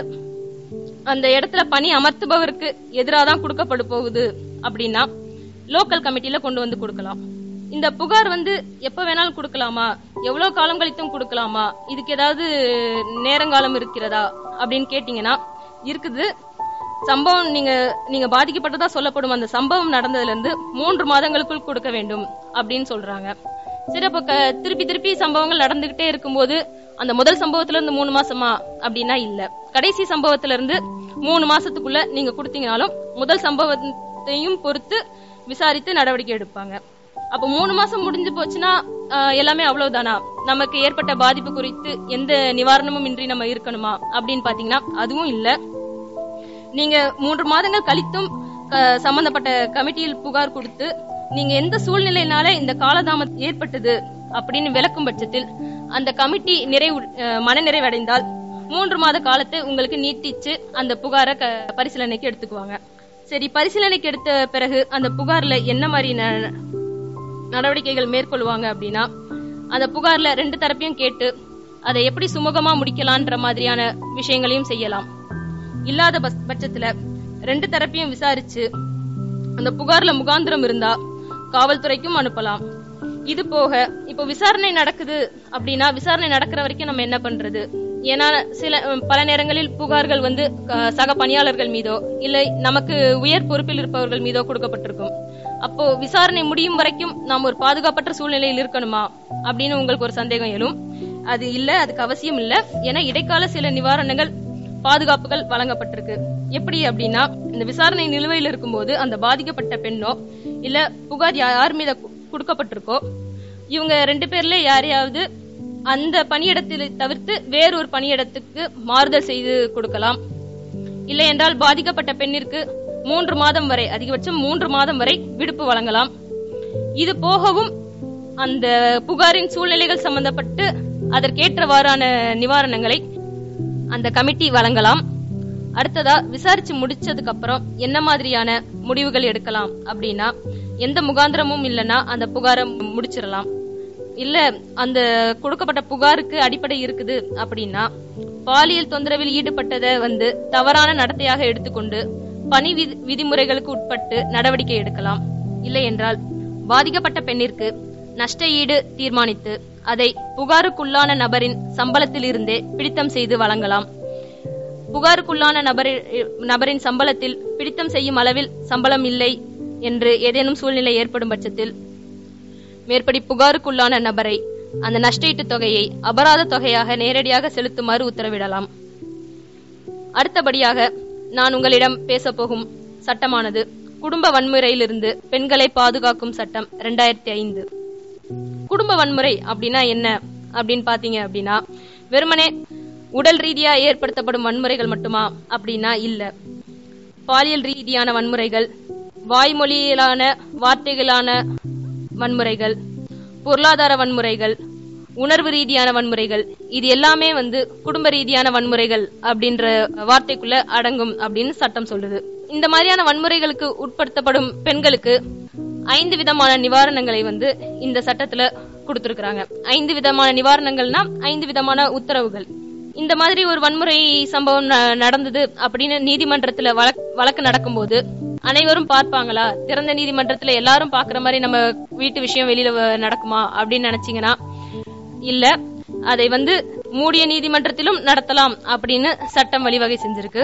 அந்த இடத்துல பணி அமர்த்துபவருக்கு எதிராக தான் கொடுக்கப்பட போகுது அப்படின்னா லோக்கல் கமிட்டில கொண்டு வந்து கொடுக்கலாம் இந்த புகார் வந்து எப்ப வேணாலும் கொடுக்கலாமா எவ்வளவு காலம் கழித்தும் கொடுக்கலாமா இதுக்கு ஏதாவது நேரங்காலம் இருக்கிறதா அப்படின்னு கேட்டீங்கன்னா இருக்குது சம்பவம் நீங்க நீங்க பாதிக்கப்பட்டதா சொல்லப்படும் அந்த சம்பவம் நடந்ததுல இருந்து மூன்று மாதங்களுக்குள் கொடுக்க வேண்டும் அப்படின்னு சொல்றாங்க சரி அப்ப க- திருப்பி திருப்பி சம்பவங்கள் நடந்துகிட்டே இருக்கும்போது அந்த முதல் சம்பவத்துல இருந்து மூணு மாசமா அப்படின்னா இல்ல கடைசி சம்பவத்துல இருந்து மூணு மாசத்துக்குள்ள நீங்க கொடுத்தீங்கனாலும் முதல் சம்பவத்தையும் பொறுத்து விசாரித்து நடவடிக்கை எடுப்பாங்க அப்ப மூணு மாசம் முடிஞ்சு போச்சுன்னா ஆஹ், எல்லாமே அவ்வளவுதானா நமக்கு ஏற்பட்ட பாதிப்பு குறித்து எந்த நிவாரணமும் இன்றி நம்ம இருக்கணுமா அப்படின்னு பாத்தீங்கன்னா அதுவும் இல்ல நீங்க மூன்று மாதங்கள் கழித்தும் க- சம்பந்தப்பட்ட கமிட்டியில் புகார் கொடுத்து நீங்க எந்த சூழ்நிலையினால இந்த காலதாமதம் ஏற்பட்டது அப்படின்னு விளக்கும் பட்சத்தில் அந்த கமிட்டி நிறைவு அஹ், மனநிறைவடைந்தால் மூன்று மாத காலத்தை உங்களுக்கு நீட்டிச்சு அந்த புகாரை க- பரிசீலனைக்கு எடுத்துக்குவாங்க சரி பரிசீலனைக்கு எடுத்த பிறகு அந்த புகார்ல என்ன மாதிரி ந- நடவடிக்கைகள் மேற்கொள்வாங்க அப்படின்னா அந்த புகார்ல ரெண்டு தரப்பையும் கேட்டு அதை எப்படி சுமூகமா முடிக்கலான்ற மாதிரியான விஷயங்களையும் செய்யலாம் இல்லாத பஸ்- பட்சத்துல ரெண்டு தரப்பையும் விசாரிச்சு அந்த புகார்ல முகாந்திரம் இருந்தா காவல்துறைக்கும் அனுப்பலாம் இது போக இப்போ விசாரணை நடக்குது அப்படின்னா விசாரணை நடக்கிற வரைக்கும் நம்ம என்ன பண்றது ஏன்னா சில அஹ், பல நேரங்களில் புகார்கள் வந்து அஹ், சக பணியாளர்கள் மீதோ இல்லை நமக்கு உயர் பொறுப்பில் இருப்பவர்கள் மீதோ கொடுக்கப்பட்டிருக்கும் அப்போ விசாரணை முடியும் வரைக்கும் நாம் ஒரு பாதுகாப்பற்ற சூழ்நிலையில் இருக்கணுமா அப்படின்னு உங்களுக்கு ஒரு சந்தேகம் எழும் அது இல்ல அதுக்கு அவசியம் இல்ல ஏன்னா இடைக்கால சில நிவாரணங்கள் பாதுகாப்புகள் வழங்கப்பட்டிருக்கு எப்படி அப்படின்னா இந்த விசாரணை நிலுவையில் இருக்கும்போது அந்த பாதிக்கப்பட்ட பெண்ணோ இல்ல புகார் யா- யார் மீது கு- கொடுக்கப்பட்டிருக்கோ இவங்க ரெண்டு பேர்ல யாரையாவது அந்த பணியிடத்தில் தவிர்த்து வேறொரு பணியிடத்துக்கு மாறுதல் செய்து கொடுக்கலாம் இல்லை என்றால் பாதிக்கப்பட்ட பெண்ணிற்கு மூன்று மாதம் வரை அதிகபட்சம் மூன்று மாதம் வரை விடுப்பு வழங்கலாம் இது போகவும் அந்த புகாரின் சூழ்நிலைகள் சம்பந்தப்பட்டு அதற்கேற்றவாறான நிவாரணங்களை அந்த கமிட்டி வழங்கலாம் அடுத்ததா விசாரிச்சு முடிச்சதுக்கு அப்புறம் என்ன மாதிரியான முடிவுகள் எடுக்கலாம் அப்படின்னா எந்த முகாந்திரமும் இல்லைன்னா அந்த புகாரை முடிச்சிடலாம் இல்ல அந்த கொடுக்கப்பட்ட புகாருக்கு அடிப்படை இருக்குது அப்படின்னா பாலியல் தொந்தரவில் ஈடுபட்டதை வந்து தவறான நடத்தையாக எடுத்துக்கொண்டு பணி விதி- விதிமுறைகளுக்கு உட்பட்டு நடவடிக்கை எடுக்கலாம் இல்லை என்றால் பாதிக்கப்பட்ட பெண்ணிற்கு நஷ்ட ஈடு தீர்மானித்து அதை புகாருக்குள்ளான நபரின் சம்பளத்தில் இருந்தே பிடித்தம் செய்து வழங்கலாம் புகாருக்குள்ளான நபரி நபரின் சம்பளத்தில் பிடித்தம் செய்யும் அளவில் சம்பளம் இல்லை என்று ஏதேனும் சூழ்நிலை ஏற்படும் பட்சத்தில் மேற்படி புகாருக்குள்ளான நபரை அந்த நஷ்டஈட்டு தொகையை அபராத தொகையாக நேரடியாக செலுத்துமாறு உத்தரவிடலாம் அடுத்தபடியாக நான் உங்களிடம் பேசப்போகும் சட்டமானது குடும்ப வன்முறையிலிருந்து பெண்களை பாதுகாக்கும் சட்டம் ரெண்டாயிரத்தி ஐந்து குடும்ப வன்முறை அப்படின்னா என்ன அப்படின்னு பாத்தீங்க அப்படின்னா வெறுமனே உடல் ரீதியா ஏற்படுத்தப்படும் வன்முறைகள் மட்டுமா அப்படின்னா இல்ல பாலியல் ரீதியான வன்முறைகள் வாய்மொழியிலான வார்த்தைகளான வன்முறைகள் பொருளாதார வன்முறைகள் உணர்வு ரீதியான வன்முறைகள் இது எல்லாமே வந்து குடும்ப ரீதியான வன்முறைகள் அப்படின்ற வார்த்தைக்குள்ள அடங்கும் அப்படின்னு சட்டம் சொல்லுது இந்த மாதிரியான வன்முறைகளுக்கு உட்படுத்தப்படும் பெண்களுக்கு ஐந்து விதமான நிவாரணங்களை வந்து இந்த சட்டத்துல கொடுத்திருக்கிறாங்க ஐந்து விதமான நிவாரணங்கள்னா ஐந்து விதமான உத்தரவுகள் இந்த மாதிரி ஒரு வன்முறை சம்பவம் ந- நடந்தது அப்படின்னு நீதிமன்றத்துல வழக் வழக்கு நடக்கும்போது அனைவரும் பார்ப்பாங்களா திறந்த நீதிமன்றத்துல எல்லாரும் பாக்குற மாதிரி நம்ம வீட்டு விஷயம் வெளியில வ- நடக்குமா அப்படின்னு நினைச்சீங்கன்னா இல்ல அதை வந்து மூடிய நீதிமன்றத்திலும் நடத்தலாம் அப்படின்னு சட்டம் வழிவகை செஞ்சிருக்கு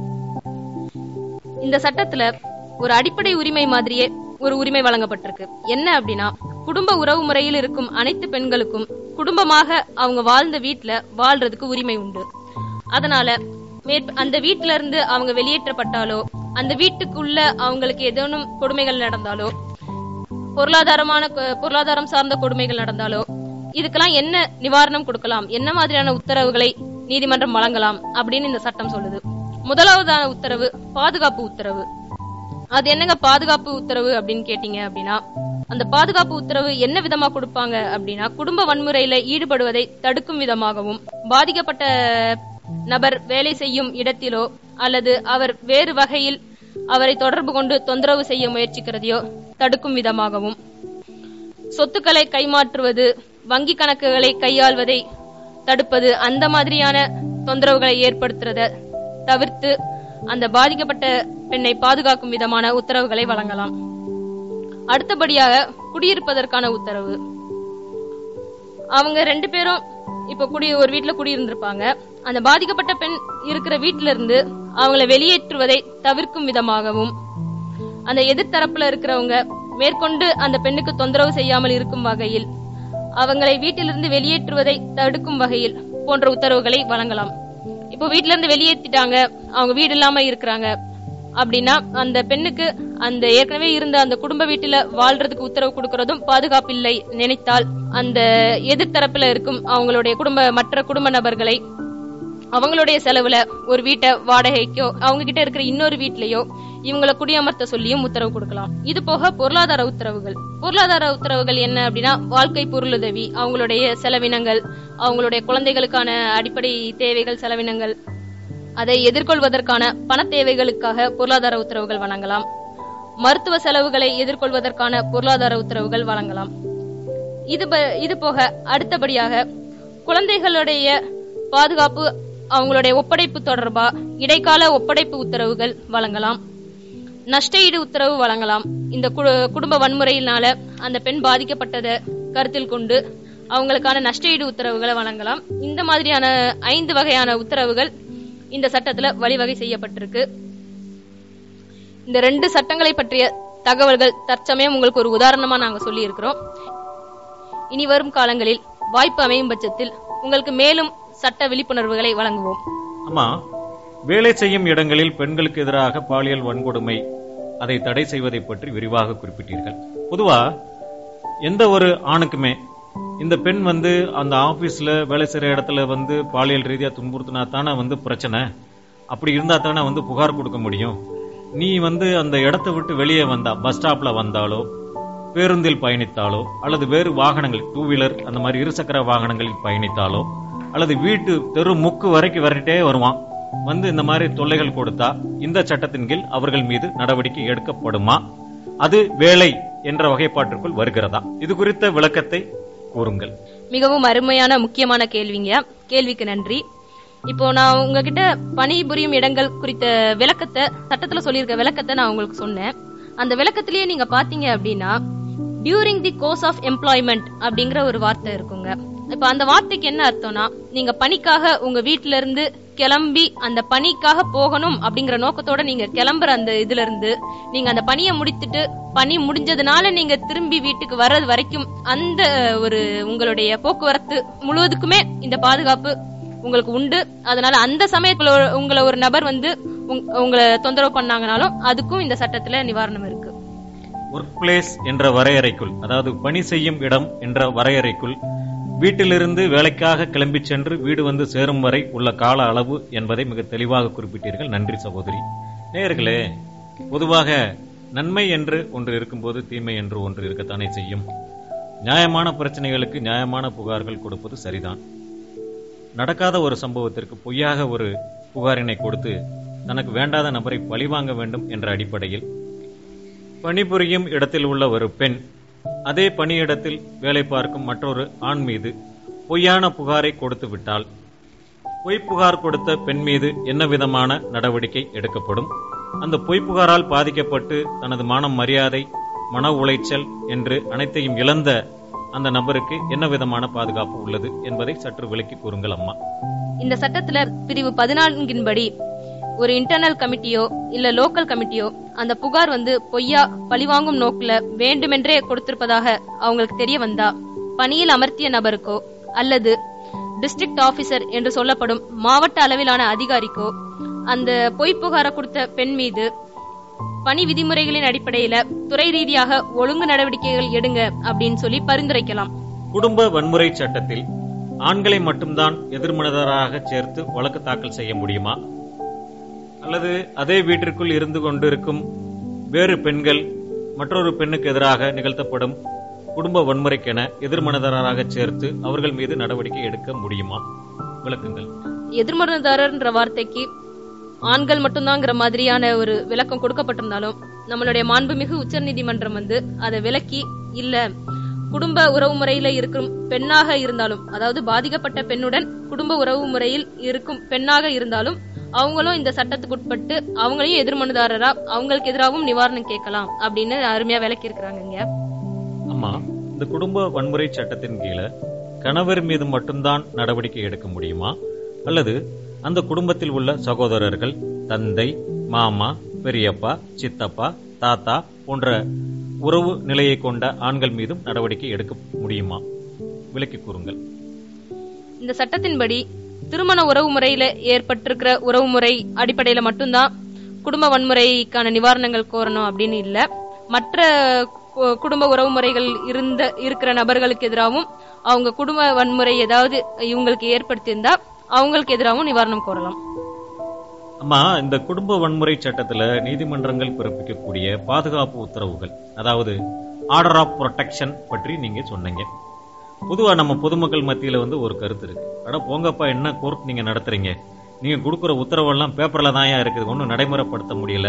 இந்த சட்டத்துல ஒரு அடிப்படை உரிமை மாதிரியே ஒரு உரிமை வழங்கப்பட்டிருக்கு என்ன அப்படின்னா குடும்ப உறவு முறையில் இருக்கும் அனைத்து பெண்களுக்கும் குடும்பமாக அவங்க வாழ்ந்த வீட்ல வாழ்றதுக்கு உரிமை உண்டு அதனால மேற்- அந்த வீட்ல இருந்து அவங்க வெளியேற்றப்பட்டாலோ அந்த வீட்டுக்குள்ள அவங்களுக்கு ஏதேனும் கொடுமைகள் நடந்தாலோ பொருளாதாரமான கொ- பொருளாதாரம் சார்ந்த கொடுமைகள் நடந்தாலோ இதுக்கெல்லாம் என்ன நிவாரணம் கொடுக்கலாம் என்ன மாதிரியான உத்தரவுகளை நீதிமன்றம் வழங்கலாம் அப்படின்னு இந்த சட்டம் சொல்லுது முதலாவதான உத்தரவு பாதுகாப்பு உத்தரவு அது என்னங்க பாதுகாப்பு உத்தரவு அப்படின்னு கேட்டீங்க அப்படின்னா அந்த பாதுகாப்பு உத்தரவு என்ன விதமா கொடுப்பாங்க அப்படின்னா குடும்ப வன்முறையில ஈடுபடுவதை தடுக்கும் விதமாகவும் பாதிக்கப்பட்ட நபர் வேலை செய்யும் இடத்திலோ அல்லது அவர் வேறு வகையில் அவரை தொடர்பு கொண்டு தொந்தரவு செய்ய முயற்சிக்கிறதையோ தடுக்கும் விதமாகவும் சொத்துக்களை கைமாற்றுவது வங்கி கணக்குகளை கையாள்வதை தடுப்பது அந்த மாதிரியான தொந்தரவுகளை ஏற்படுத்துறத தவிர்த்து அந்த பாதிக்கப்பட்ட பெண்ணை பாதுகாக்கும் விதமான உத்தரவுகளை வழங்கலாம் அடுத்தபடியாக குடியிருப்பதற்கான உத்தரவு அவங்க ரெண்டு பேரும் இப்ப குடி ஒரு வீட்ல குடியிருந்திருப்பாங்க அந்த பாதிக்கப்பட்ட பெண் இருக்கிற வீட்ல இருந்து அவங்கள வெளியேற்றுவதை தவிர்க்கும் விதமாகவும் அந்த எதிர்த்தரப்புல இருக்கிறவங்க மேற்கொண்டு அந்த பெண்ணுக்கு தொந்தரவு செய்யாமல் இருக்கும் வகையில் அவங்களை வீட்டிலிருந்து வெளியேற்றுவதை தடுக்கும் வகையில் போன்ற உத்தரவுகளை வழங்கலாம் இப்போ வீட்ல இருந்து வெளியேற்றிட்டாங்க அவங்க வீடு இல்லாம இருக்கிறாங்க அப்படின்னா அந்த பெண்ணுக்கு அந்த ஏற்கனவே இருந்த அந்த குடும்ப வீட்டுல வாழ்றதுக்கு உத்தரவு கொடுக்கறதும் பாதுகாப்பில்லை நினைத்தால் அந்த எதிர்த்தரப்புல இருக்கும் அவங்களுடைய குடும்ப மற்ற குடும்ப நபர்களை அவங்களுடைய செலவுல ஒரு வீட்டை வாடகைக்கோ அவங்க கிட்ட இருக்கிற இன்னொரு வீட்லயோ இவங்கள குடியமர்த்த சொல்லியும் உத்தரவு கொடுக்கலாம் இது போக பொருளாதார உத்தரவுகள் பொருளாதார உத்தரவுகள் என்ன அப்படின்னா வாழ்க்கை பொருளுதவி அவங்களுடைய செலவினங்கள் அவங்களுடைய குழந்தைகளுக்கான அடிப்படை தேவைகள் செலவினங்கள் அதை எதிர்கொள்வதற்கான பண தேவைகளுக்காக பொருளாதார உத்தரவுகள் வழங்கலாம் மருத்துவ செலவுகளை எதிர்கொள்வதற்கான பொருளாதார உத்தரவுகள் வழங்கலாம் இது ப- இது போக அடுத்தபடியாக குழந்தைகளுடைய பாதுகாப்பு அவங்களுடைய ஒப்படைப்பு தொடர்பா இடைக்கால ஒப்படைப்பு உத்தரவுகள் வழங்கலாம் நஷ்ட ஈடு உத்தரவு வழங்கலாம் இந்த கு- குடும்ப வன்முறையினால அந்த பெண் பாதிக்கப்பட்டதை கருத்தில் கொண்டு அவங்களுக்கான நஷ்ட ஈடு உத்தரவுகளை வழங்கலாம் இந்த மாதிரியான ஐந்து வகையான உத்தரவுகள் இந்த சட்டத்துல வழிவகை செய்யப்பட்டிருக்கு இந்த ரெண்டு சட்டங்களை பற்றிய தகவல்கள் தற்சமயம் உங்களுக்கு ஒரு உதாரணமா நாங்க சொல்லி இருக்கிறோம் இனி வரும் காலங்களில் வாய்ப்பு அமையும் பட்சத்தில் உங்களுக்கு மேலும் சட்ட விழிப்புணர்வுகளை வழங்குவோம் அம்மா வேலை செய்யும் இடங்களில் பெண்களுக்கு எதிராக பாலியல் வன்கொடுமை அதை தடை செய்வதை பற்றி விரிவாக குறிப்பிட்டீர்கள் பொதுவா எந்த ஒரு ஆணுக்குமே இந்த பெண் வந்து அந்த ஆபீஸ்ல வேலை செய்யற இடத்துல வந்து பாலியல் ரீதியா துன்புறுத்தினா தானே வந்து பிரச்சனை அப்படி இருந்தா தானே வந்து புகார் கொடுக்க முடியும் நீ வந்து அந்த இடத்தை விட்டு வெளியே வந்தா பஸ் ஸ்டாப்ல வந்தாலோ பேருந்தில் பயணித்தாலோ அல்லது வேறு வாகனங்கள் டூ வீலர் அந்த மாதிரி இருசக்கர வாகனங்களில் பயணித்தாலோ அல்லது வீட்டு தெரு முக்கு வரைக்கும் வரட்டே வருவான் வந்து இந்த மாதிரி தொல்லைகள் கொடுத்தா இந்த சட்டத்தின் கீழ் அவர்கள் மீது நடவடிக்கை எடுக்கப்படுமா அது வேலை என்ற வகைப்பாட்டிற்குள் வருகிறதா இது குறித்த விளக்கத்தை கூறுங்கள் மிகவும் அருமையான முக்கியமான கேள்விங்க கேள்விக்கு நன்றி இப்போ நான் உங்ககிட்ட பணிபுரியும் இடங்கள் குறித்த விளக்கத்தை சட்டத்துல சொல்லியிருக்க விளக்கத்தை நான் உங்களுக்கு சொன்னேன் அந்த விளக்கத்திலேயே நீங்க பாத்தீங்க அப்படின்னா during the course of employment அப்படிங்கிற ஒரு வார்த்தை இருக்குங்க இப்ப அந்த வார்த்தைக்கு என்ன அர்த்தம்னா நீங்க பணிக்காக உங்க வீட்ல இருந்து கிளம்பி அந்த பணிக்காக போகணும் அப்படிங்கிற நோக்கத்தோட நீங்க கிளம்புற அந்த இதுல இருந்து நீங்க அந்த பணியை முடித்துட்டு பணி முடிஞ்சதுனால நீங்க திரும்பி வீட்டுக்கு வர்றது வரைக்கும் அந்த ஒரு உங்களுடைய போக்குவரத்து முழுவதுக்குமே இந்த பாதுகாப்பு உங்களுக்கு உண்டு அதனால அந்த சமயத்துல ஒரு- உங்களை ஒரு நபர் வந்து உங்- உங்களை தொந்தரவு பண்ணாங்கனாலும் அதுக்கும் இந்த சட்டத்துல நிவாரணம் இருக்கு ஒர்க் பிளேஸ் என்ற வரையறைக்குள் அதாவது பணி செய்யும் இடம் என்ற வரையறைக்குள் வீட்டிலிருந்து வேலைக்காக கிளம்பி சென்று வீடு வந்து சேரும் வரை உள்ள கால அளவு என்பதை மிக தெளிவாக குறிப்பிட்டீர்கள் நன்றி சகோதரி நேயர்களே பொதுவாக நன்மை என்று ஒன்று இருக்கும்போது தீமை என்று ஒன்று இருக்கத்தானே செய்யும் நியாயமான பிரச்சனைகளுக்கு நியாயமான புகார்கள் கொடுப்பது சரிதான் நடக்காத ஒரு சம்பவத்திற்கு பொய்யாக ஒரு புகாரினை கொடுத்து தனக்கு வேண்டாத நபரை பழிவாங்க வேண்டும் என்ற அடிப்படையில் பணிபுரியும் இடத்தில் உள்ள ஒரு பெண் அதே பணியிடத்தில் வேலை பார்க்கும் மற்றொரு ஆண் மீது பொய்யான புகாரை கொடுத்து விட்டால் பொய் புகார் கொடுத்த பெண் மீது என்ன விதமான நடவடிக்கை எடுக்கப்படும் அந்த பொய் புகாரால் பாதிக்கப்பட்டு தனது மானம் மரியாதை மன உளைச்சல் என்று அனைத்தையும் இழந்த அந்த நபருக்கு என்ன விதமான பாதுகாப்பு உள்ளது என்பதை சற்று விளக்கி கூறுங்கள் அம்மா இந்த சட்டத்துல பிரிவு பதினான்கின்படி ஒரு இன்டர்னல் கமிட்டியோ இல்ல லோக்கல் கமிட்டியோ அந்த புகார் வந்து பொய்யா பழிவாங்கும் நோக்குல வேண்டுமென்றே கொடுத்திருப்பதாக அவங்களுக்கு தெரிய வந்தா பணியில் அமர்த்திய நபருக்கோ அல்லது டிஸ்ட்ரிக்ட் ஆபீசர் என்று சொல்லப்படும் மாவட்ட அளவிலான அதிகாரிக்கோ அந்த பொய் புகாரை கொடுத்த பெண் மீது பணி விதிமுறைகளின் அடிப்படையில துறை ரீதியாக ஒழுங்கு நடவடிக்கைகள் எடுங்க அப்படின்னு சொல்லி பரிந்துரைக்கலாம் குடும்ப வன்முறை சட்டத்தில் ஆண்களை மட்டும்தான் எதிர்மனதராக சேர்த்து வழக்கு தாக்கல் செய்ய முடியுமா அல்லது அதே வீட்டிற்குள் இருந்து கொண்டிருக்கும் வேறு பெண்கள் மற்றொரு பெண்ணுக்கு எதிராக நிகழ்த்தப்படும் குடும்ப வன்முறைக்கென எதிர்மனதராக சேர்த்து அவர்கள் மீது நடவடிக்கை எடுக்க முடியுமா விளக்குங்கள் எதிர்மனதாரர்ன்ற வார்த்தைக்கு ஆண்கள் மட்டும்தாங்கிற மாதிரியான ஒரு விளக்கம் கொடுக்கப்பட்டிருந்தாலும் நம்மளுடைய மாண்புமிகு உச்சநீதிமன்றம் வந்து அதை விலக்கி இல்ல குடும்ப உறவு முறையில இருக்கும் பெண்ணாக இருந்தாலும் அதாவது பாதிக்கப்பட்ட பெண்ணுடன் குடும்ப உறவு முறையில் இருக்கும் பெண்ணாக இருந்தாலும் அவங்களும் இந்த சட்டத்துக்கு உட்பட்டு அவங்களையும் எதிர்மனுதாரரா அவங்களுக்கு எதிராகவும் நிவாரணம் கேட்கலாம் அப்படின்னு அருமையா விளக்கி இருக்கிறாங்க இங்க அம்மா இந்த குடும்ப வன்முறை சட்டத்தின் கீழே கணவர் மீது மட்டும்தான் நடவடிக்கை எடுக்க முடியுமா அல்லது அந்த குடும்பத்தில் உள்ள சகோதரர்கள் தந்தை மாமா பெரியப்பா சித்தப்பா தாத்தா போன்ற உறவு நிலையை கொண்ட ஆண்கள் மீதும் நடவடிக்கை எடுக்க முடியுமா விளக்கி கூறுங்கள் இந்த சட்டத்தின்படி திருமண உறவு முறையில ஏற்பட்டிருக்கிற உறவு முறை அடிப்படையில மட்டும்தான் குடும்ப வன்முறைக்கான நிவாரணங்கள் கோரணும் அப்படின்னு இல்ல மற்ற கு- குடும்ப உறவு முறைகள் இருந்த இருக்கிற நபர்களுக்கு எதிராகவும் அவங்க குடும்ப வன்முறை ஏதாவது இவங்களுக்கு ஏற்படுத்தியிருந்தா அவங்களுக்கு எதிராகவும் நிவாரணம் கோரலாம் அம்மா இந்த குடும்ப வன்முறை சட்டத்துல நீதிமன்றங்கள் பிறப்பிக்கக்கூடிய பாதுகாப்பு உத்தரவுகள் அதாவது ஆர்டர் ஆஃப் ப்ரொடெக்ஷன் பற்றி நீங்க சொன்னீங்க பொதுவா நம்ம பொதுமக்கள் மத்தியில வந்து ஒரு கருத்து இருக்கு அட போங்கப்பா என்ன கோர்ட் நீங்க நடத்துறீங்க நீங்க கொடுக்குற உத்தரவெல்லாம் பேப்பர்ல தான் இருக்குது ஒன்றும் நடைமுறைப்படுத்த முடியல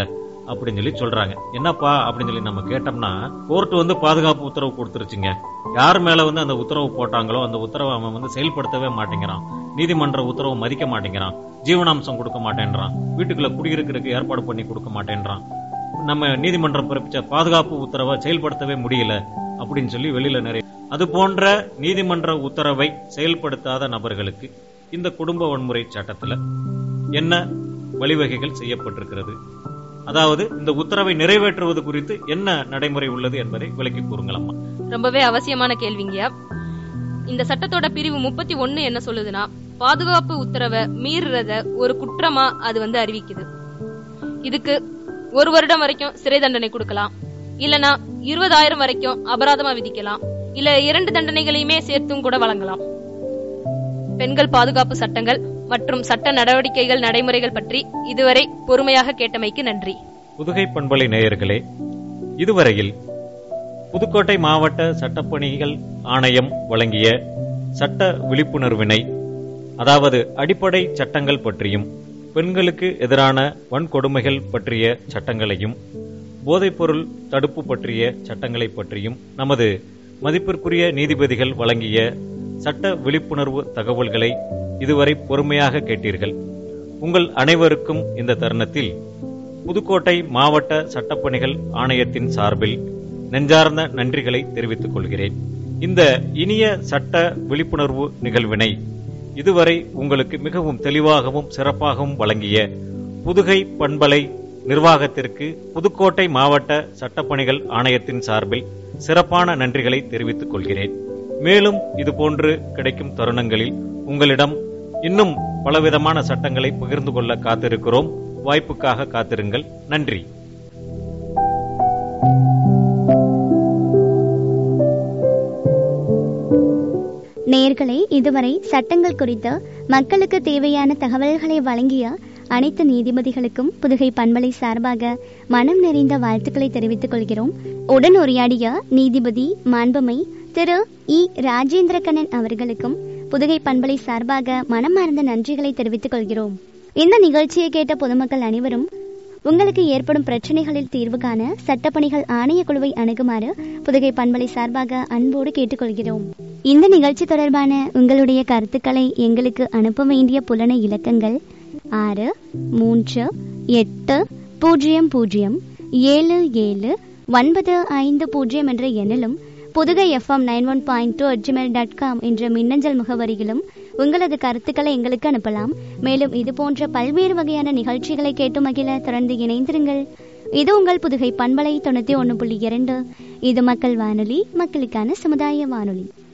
அப்படின்னு சொல்லி சொல்றாங்க என்னப்பா அப்படின்னு சொல்லி நம்ம கேட்டோம்னா கோர்ட் வந்து பாதுகாப்பு உத்தரவு கொடுத்துருச்சுங்க யார் மேல வந்து அந்த உத்தரவு போட்டாங்களோ அந்த உத்தரவை அவன் வந்து செயல்படுத்தவே மாட்டேங்கிறான் நீதிமன்ற உத்தரவு மதிக்க மாட்டேங்கிறான் ஜீவனாம்சம் கொடுக்க மாட்டேன்றான் வீட்டுக்குள்ள குடியிருக்கிறதுக்கு ஏற்பாடு பண்ணி கொடுக்க மாட்டேன்றான் நம்ம நீதிமன்றம் பிறப்பிச்ச பாதுகாப்பு உத்தரவை செயல்படுத்தவே முடியல அப்படின்னு சொல்லி வெளியில நிறைய அது போன்ற நீதிமன்ற உத்தரவை செயல்படுத்தாத நபர்களுக்கு இந்த குடும்ப வன்முறை சட்டத்துல என்ன வழிவகைகள் செய்யப்பட்டிருக்கிறது அதாவது இந்த உத்தரவை நிறைவேற்றுவது குறித்து என்ன நடைமுறை உள்ளது என்பதை விளக்கி கூறுங்களம்மா ரொம்பவே அவசியமான கேள்விங்கய்யா இந்த சட்டத்தோட பிரிவு முப்பத்தி ஒண்ணு என்ன சொல்லுதுன்னா பாதுகாப்பு உத்தரவை மீறுறத ஒரு குற்றமா அது வந்து அறிவிக்குது இதுக்கு ஒரு வருடம் வரைக்கும் சிறை தண்டனை கொடுக்கலாம் இல்லனா இருபதாயிரம் வரைக்கும் அபராதமா விதிக்கலாம் இல்ல இரண்டு தண்டனைகளையுமே சேர்த்தும் கூட வழங்கலாம் பெண்கள் பாதுகாப்பு சட்டங்கள் மற்றும் சட்ட நடவடிக்கைகள் நடைமுறைகள் பற்றி இதுவரை பொறுமையாக கேட்டமைக்கு நன்றி புதுகை பண்பலை நேயர்களே இதுவரையில் புதுக்கோட்டை மாவட்ட சட்டப்பணிகள் ஆணையம் வழங்கிய சட்ட விழிப்புணர்வினை அதாவது அடிப்படை சட்டங்கள் பற்றியும் பெண்களுக்கு எதிரான வன்கொடுமைகள் பற்றிய சட்டங்களையும் போதைப்பொருள் தடுப்பு பற்றிய சட்டங்களை பற்றியும் நமது மதிப்பிற்குரிய நீதிபதிகள் வழங்கிய சட்ட விழிப்புணர்வு தகவல்களை இதுவரை பொறுமையாக கேட்டீர்கள் உங்கள் அனைவருக்கும் இந்த தருணத்தில் புதுக்கோட்டை மாவட்ட சட்டப்பணிகள் ஆணையத்தின் சார்பில் நெஞ்சார்ந்த நன்றிகளை தெரிவித்துக் கொள்கிறேன் இந்த இனிய சட்ட விழிப்புணர்வு நிகழ்வினை இதுவரை உங்களுக்கு மிகவும் தெளிவாகவும் சிறப்பாகவும் வழங்கிய புதுகை பண்பலை நிர்வாகத்திற்கு புதுக்கோட்டை மாவட்ட சட்டப்பணிகள் ஆணையத்தின் சார்பில் சிறப்பான நன்றிகளை தெரிவித்துக் கொள்கிறேன் மேலும் இதுபோன்று கிடைக்கும் தருணங்களில் உங்களிடம் இன்னும் பலவிதமான சட்டங்களை பகிர்ந்து கொள்ள காத்திருக்கிறோம் வாய்ப்புக்காக காத்திருங்கள் நன்றி நேயர்களே இதுவரை சட்டங்கள் குறித்து மக்களுக்கு தேவையான தகவல்களை வழங்கிய அனைத்து நீதிபதிகளுக்கும் புதுகை பண்பலை சார்பாக மனம் நிறைந்த வாழ்த்துக்களை தெரிவித்துக் கொள்கிறோம் உடன் உரையாடிய நீதிபதி மாண்புமை திரு இ ராஜேந்திர கண்ணன் அவர்களுக்கும் புதுகை பண்பலை சார்பாக மனமார்ந்த நன்றிகளை தெரிவித்துக் கொள்கிறோம் இந்த நிகழ்ச்சியை கேட்ட பொதுமக்கள் அனைவரும் உங்களுக்கு ஏற்படும் பிரச்சனைகளில் தீர்வு காண சட்டப்பணிகள் ஆணைய குழுவை அணுகுமாறு புதுகை பண்பலை சார்பாக அன்போடு கேட்டுக்கொள்கிறோம் இந்த நிகழ்ச்சி தொடர்பான உங்களுடைய கருத்துக்களை எங்களுக்கு அனுப்ப வேண்டிய புலன இலக்கங்கள் ஆறு மூன்று எட்டு பூஜ்ஜியம் பூஜ்ஜியம் ஏழு ஏழு ஒன்பது ஐந்து பூஜ்ஜியம் என்ற எண்ணிலும் Pudugai FM nine one point two at gmail dot com என்ற மின்னஞ்சல் முகவரியிலும் உங்களது கருத்துக்களை எங்களுக்கு அனுப்பலாம் மேலும் இது போன்ற பல்வேறு வகையான நிகழ்ச்சிகளை கேட்டு மகிழ தொடர்ந்து இணைந்திருங்கள் இது உங்கள் புதுகை பண்பலை தொண்ணூத்தி ஒன்று புள்ளி இரண்டு இது மக்கள் வானொலி மக்களுக்கான சமுதாய வானொலி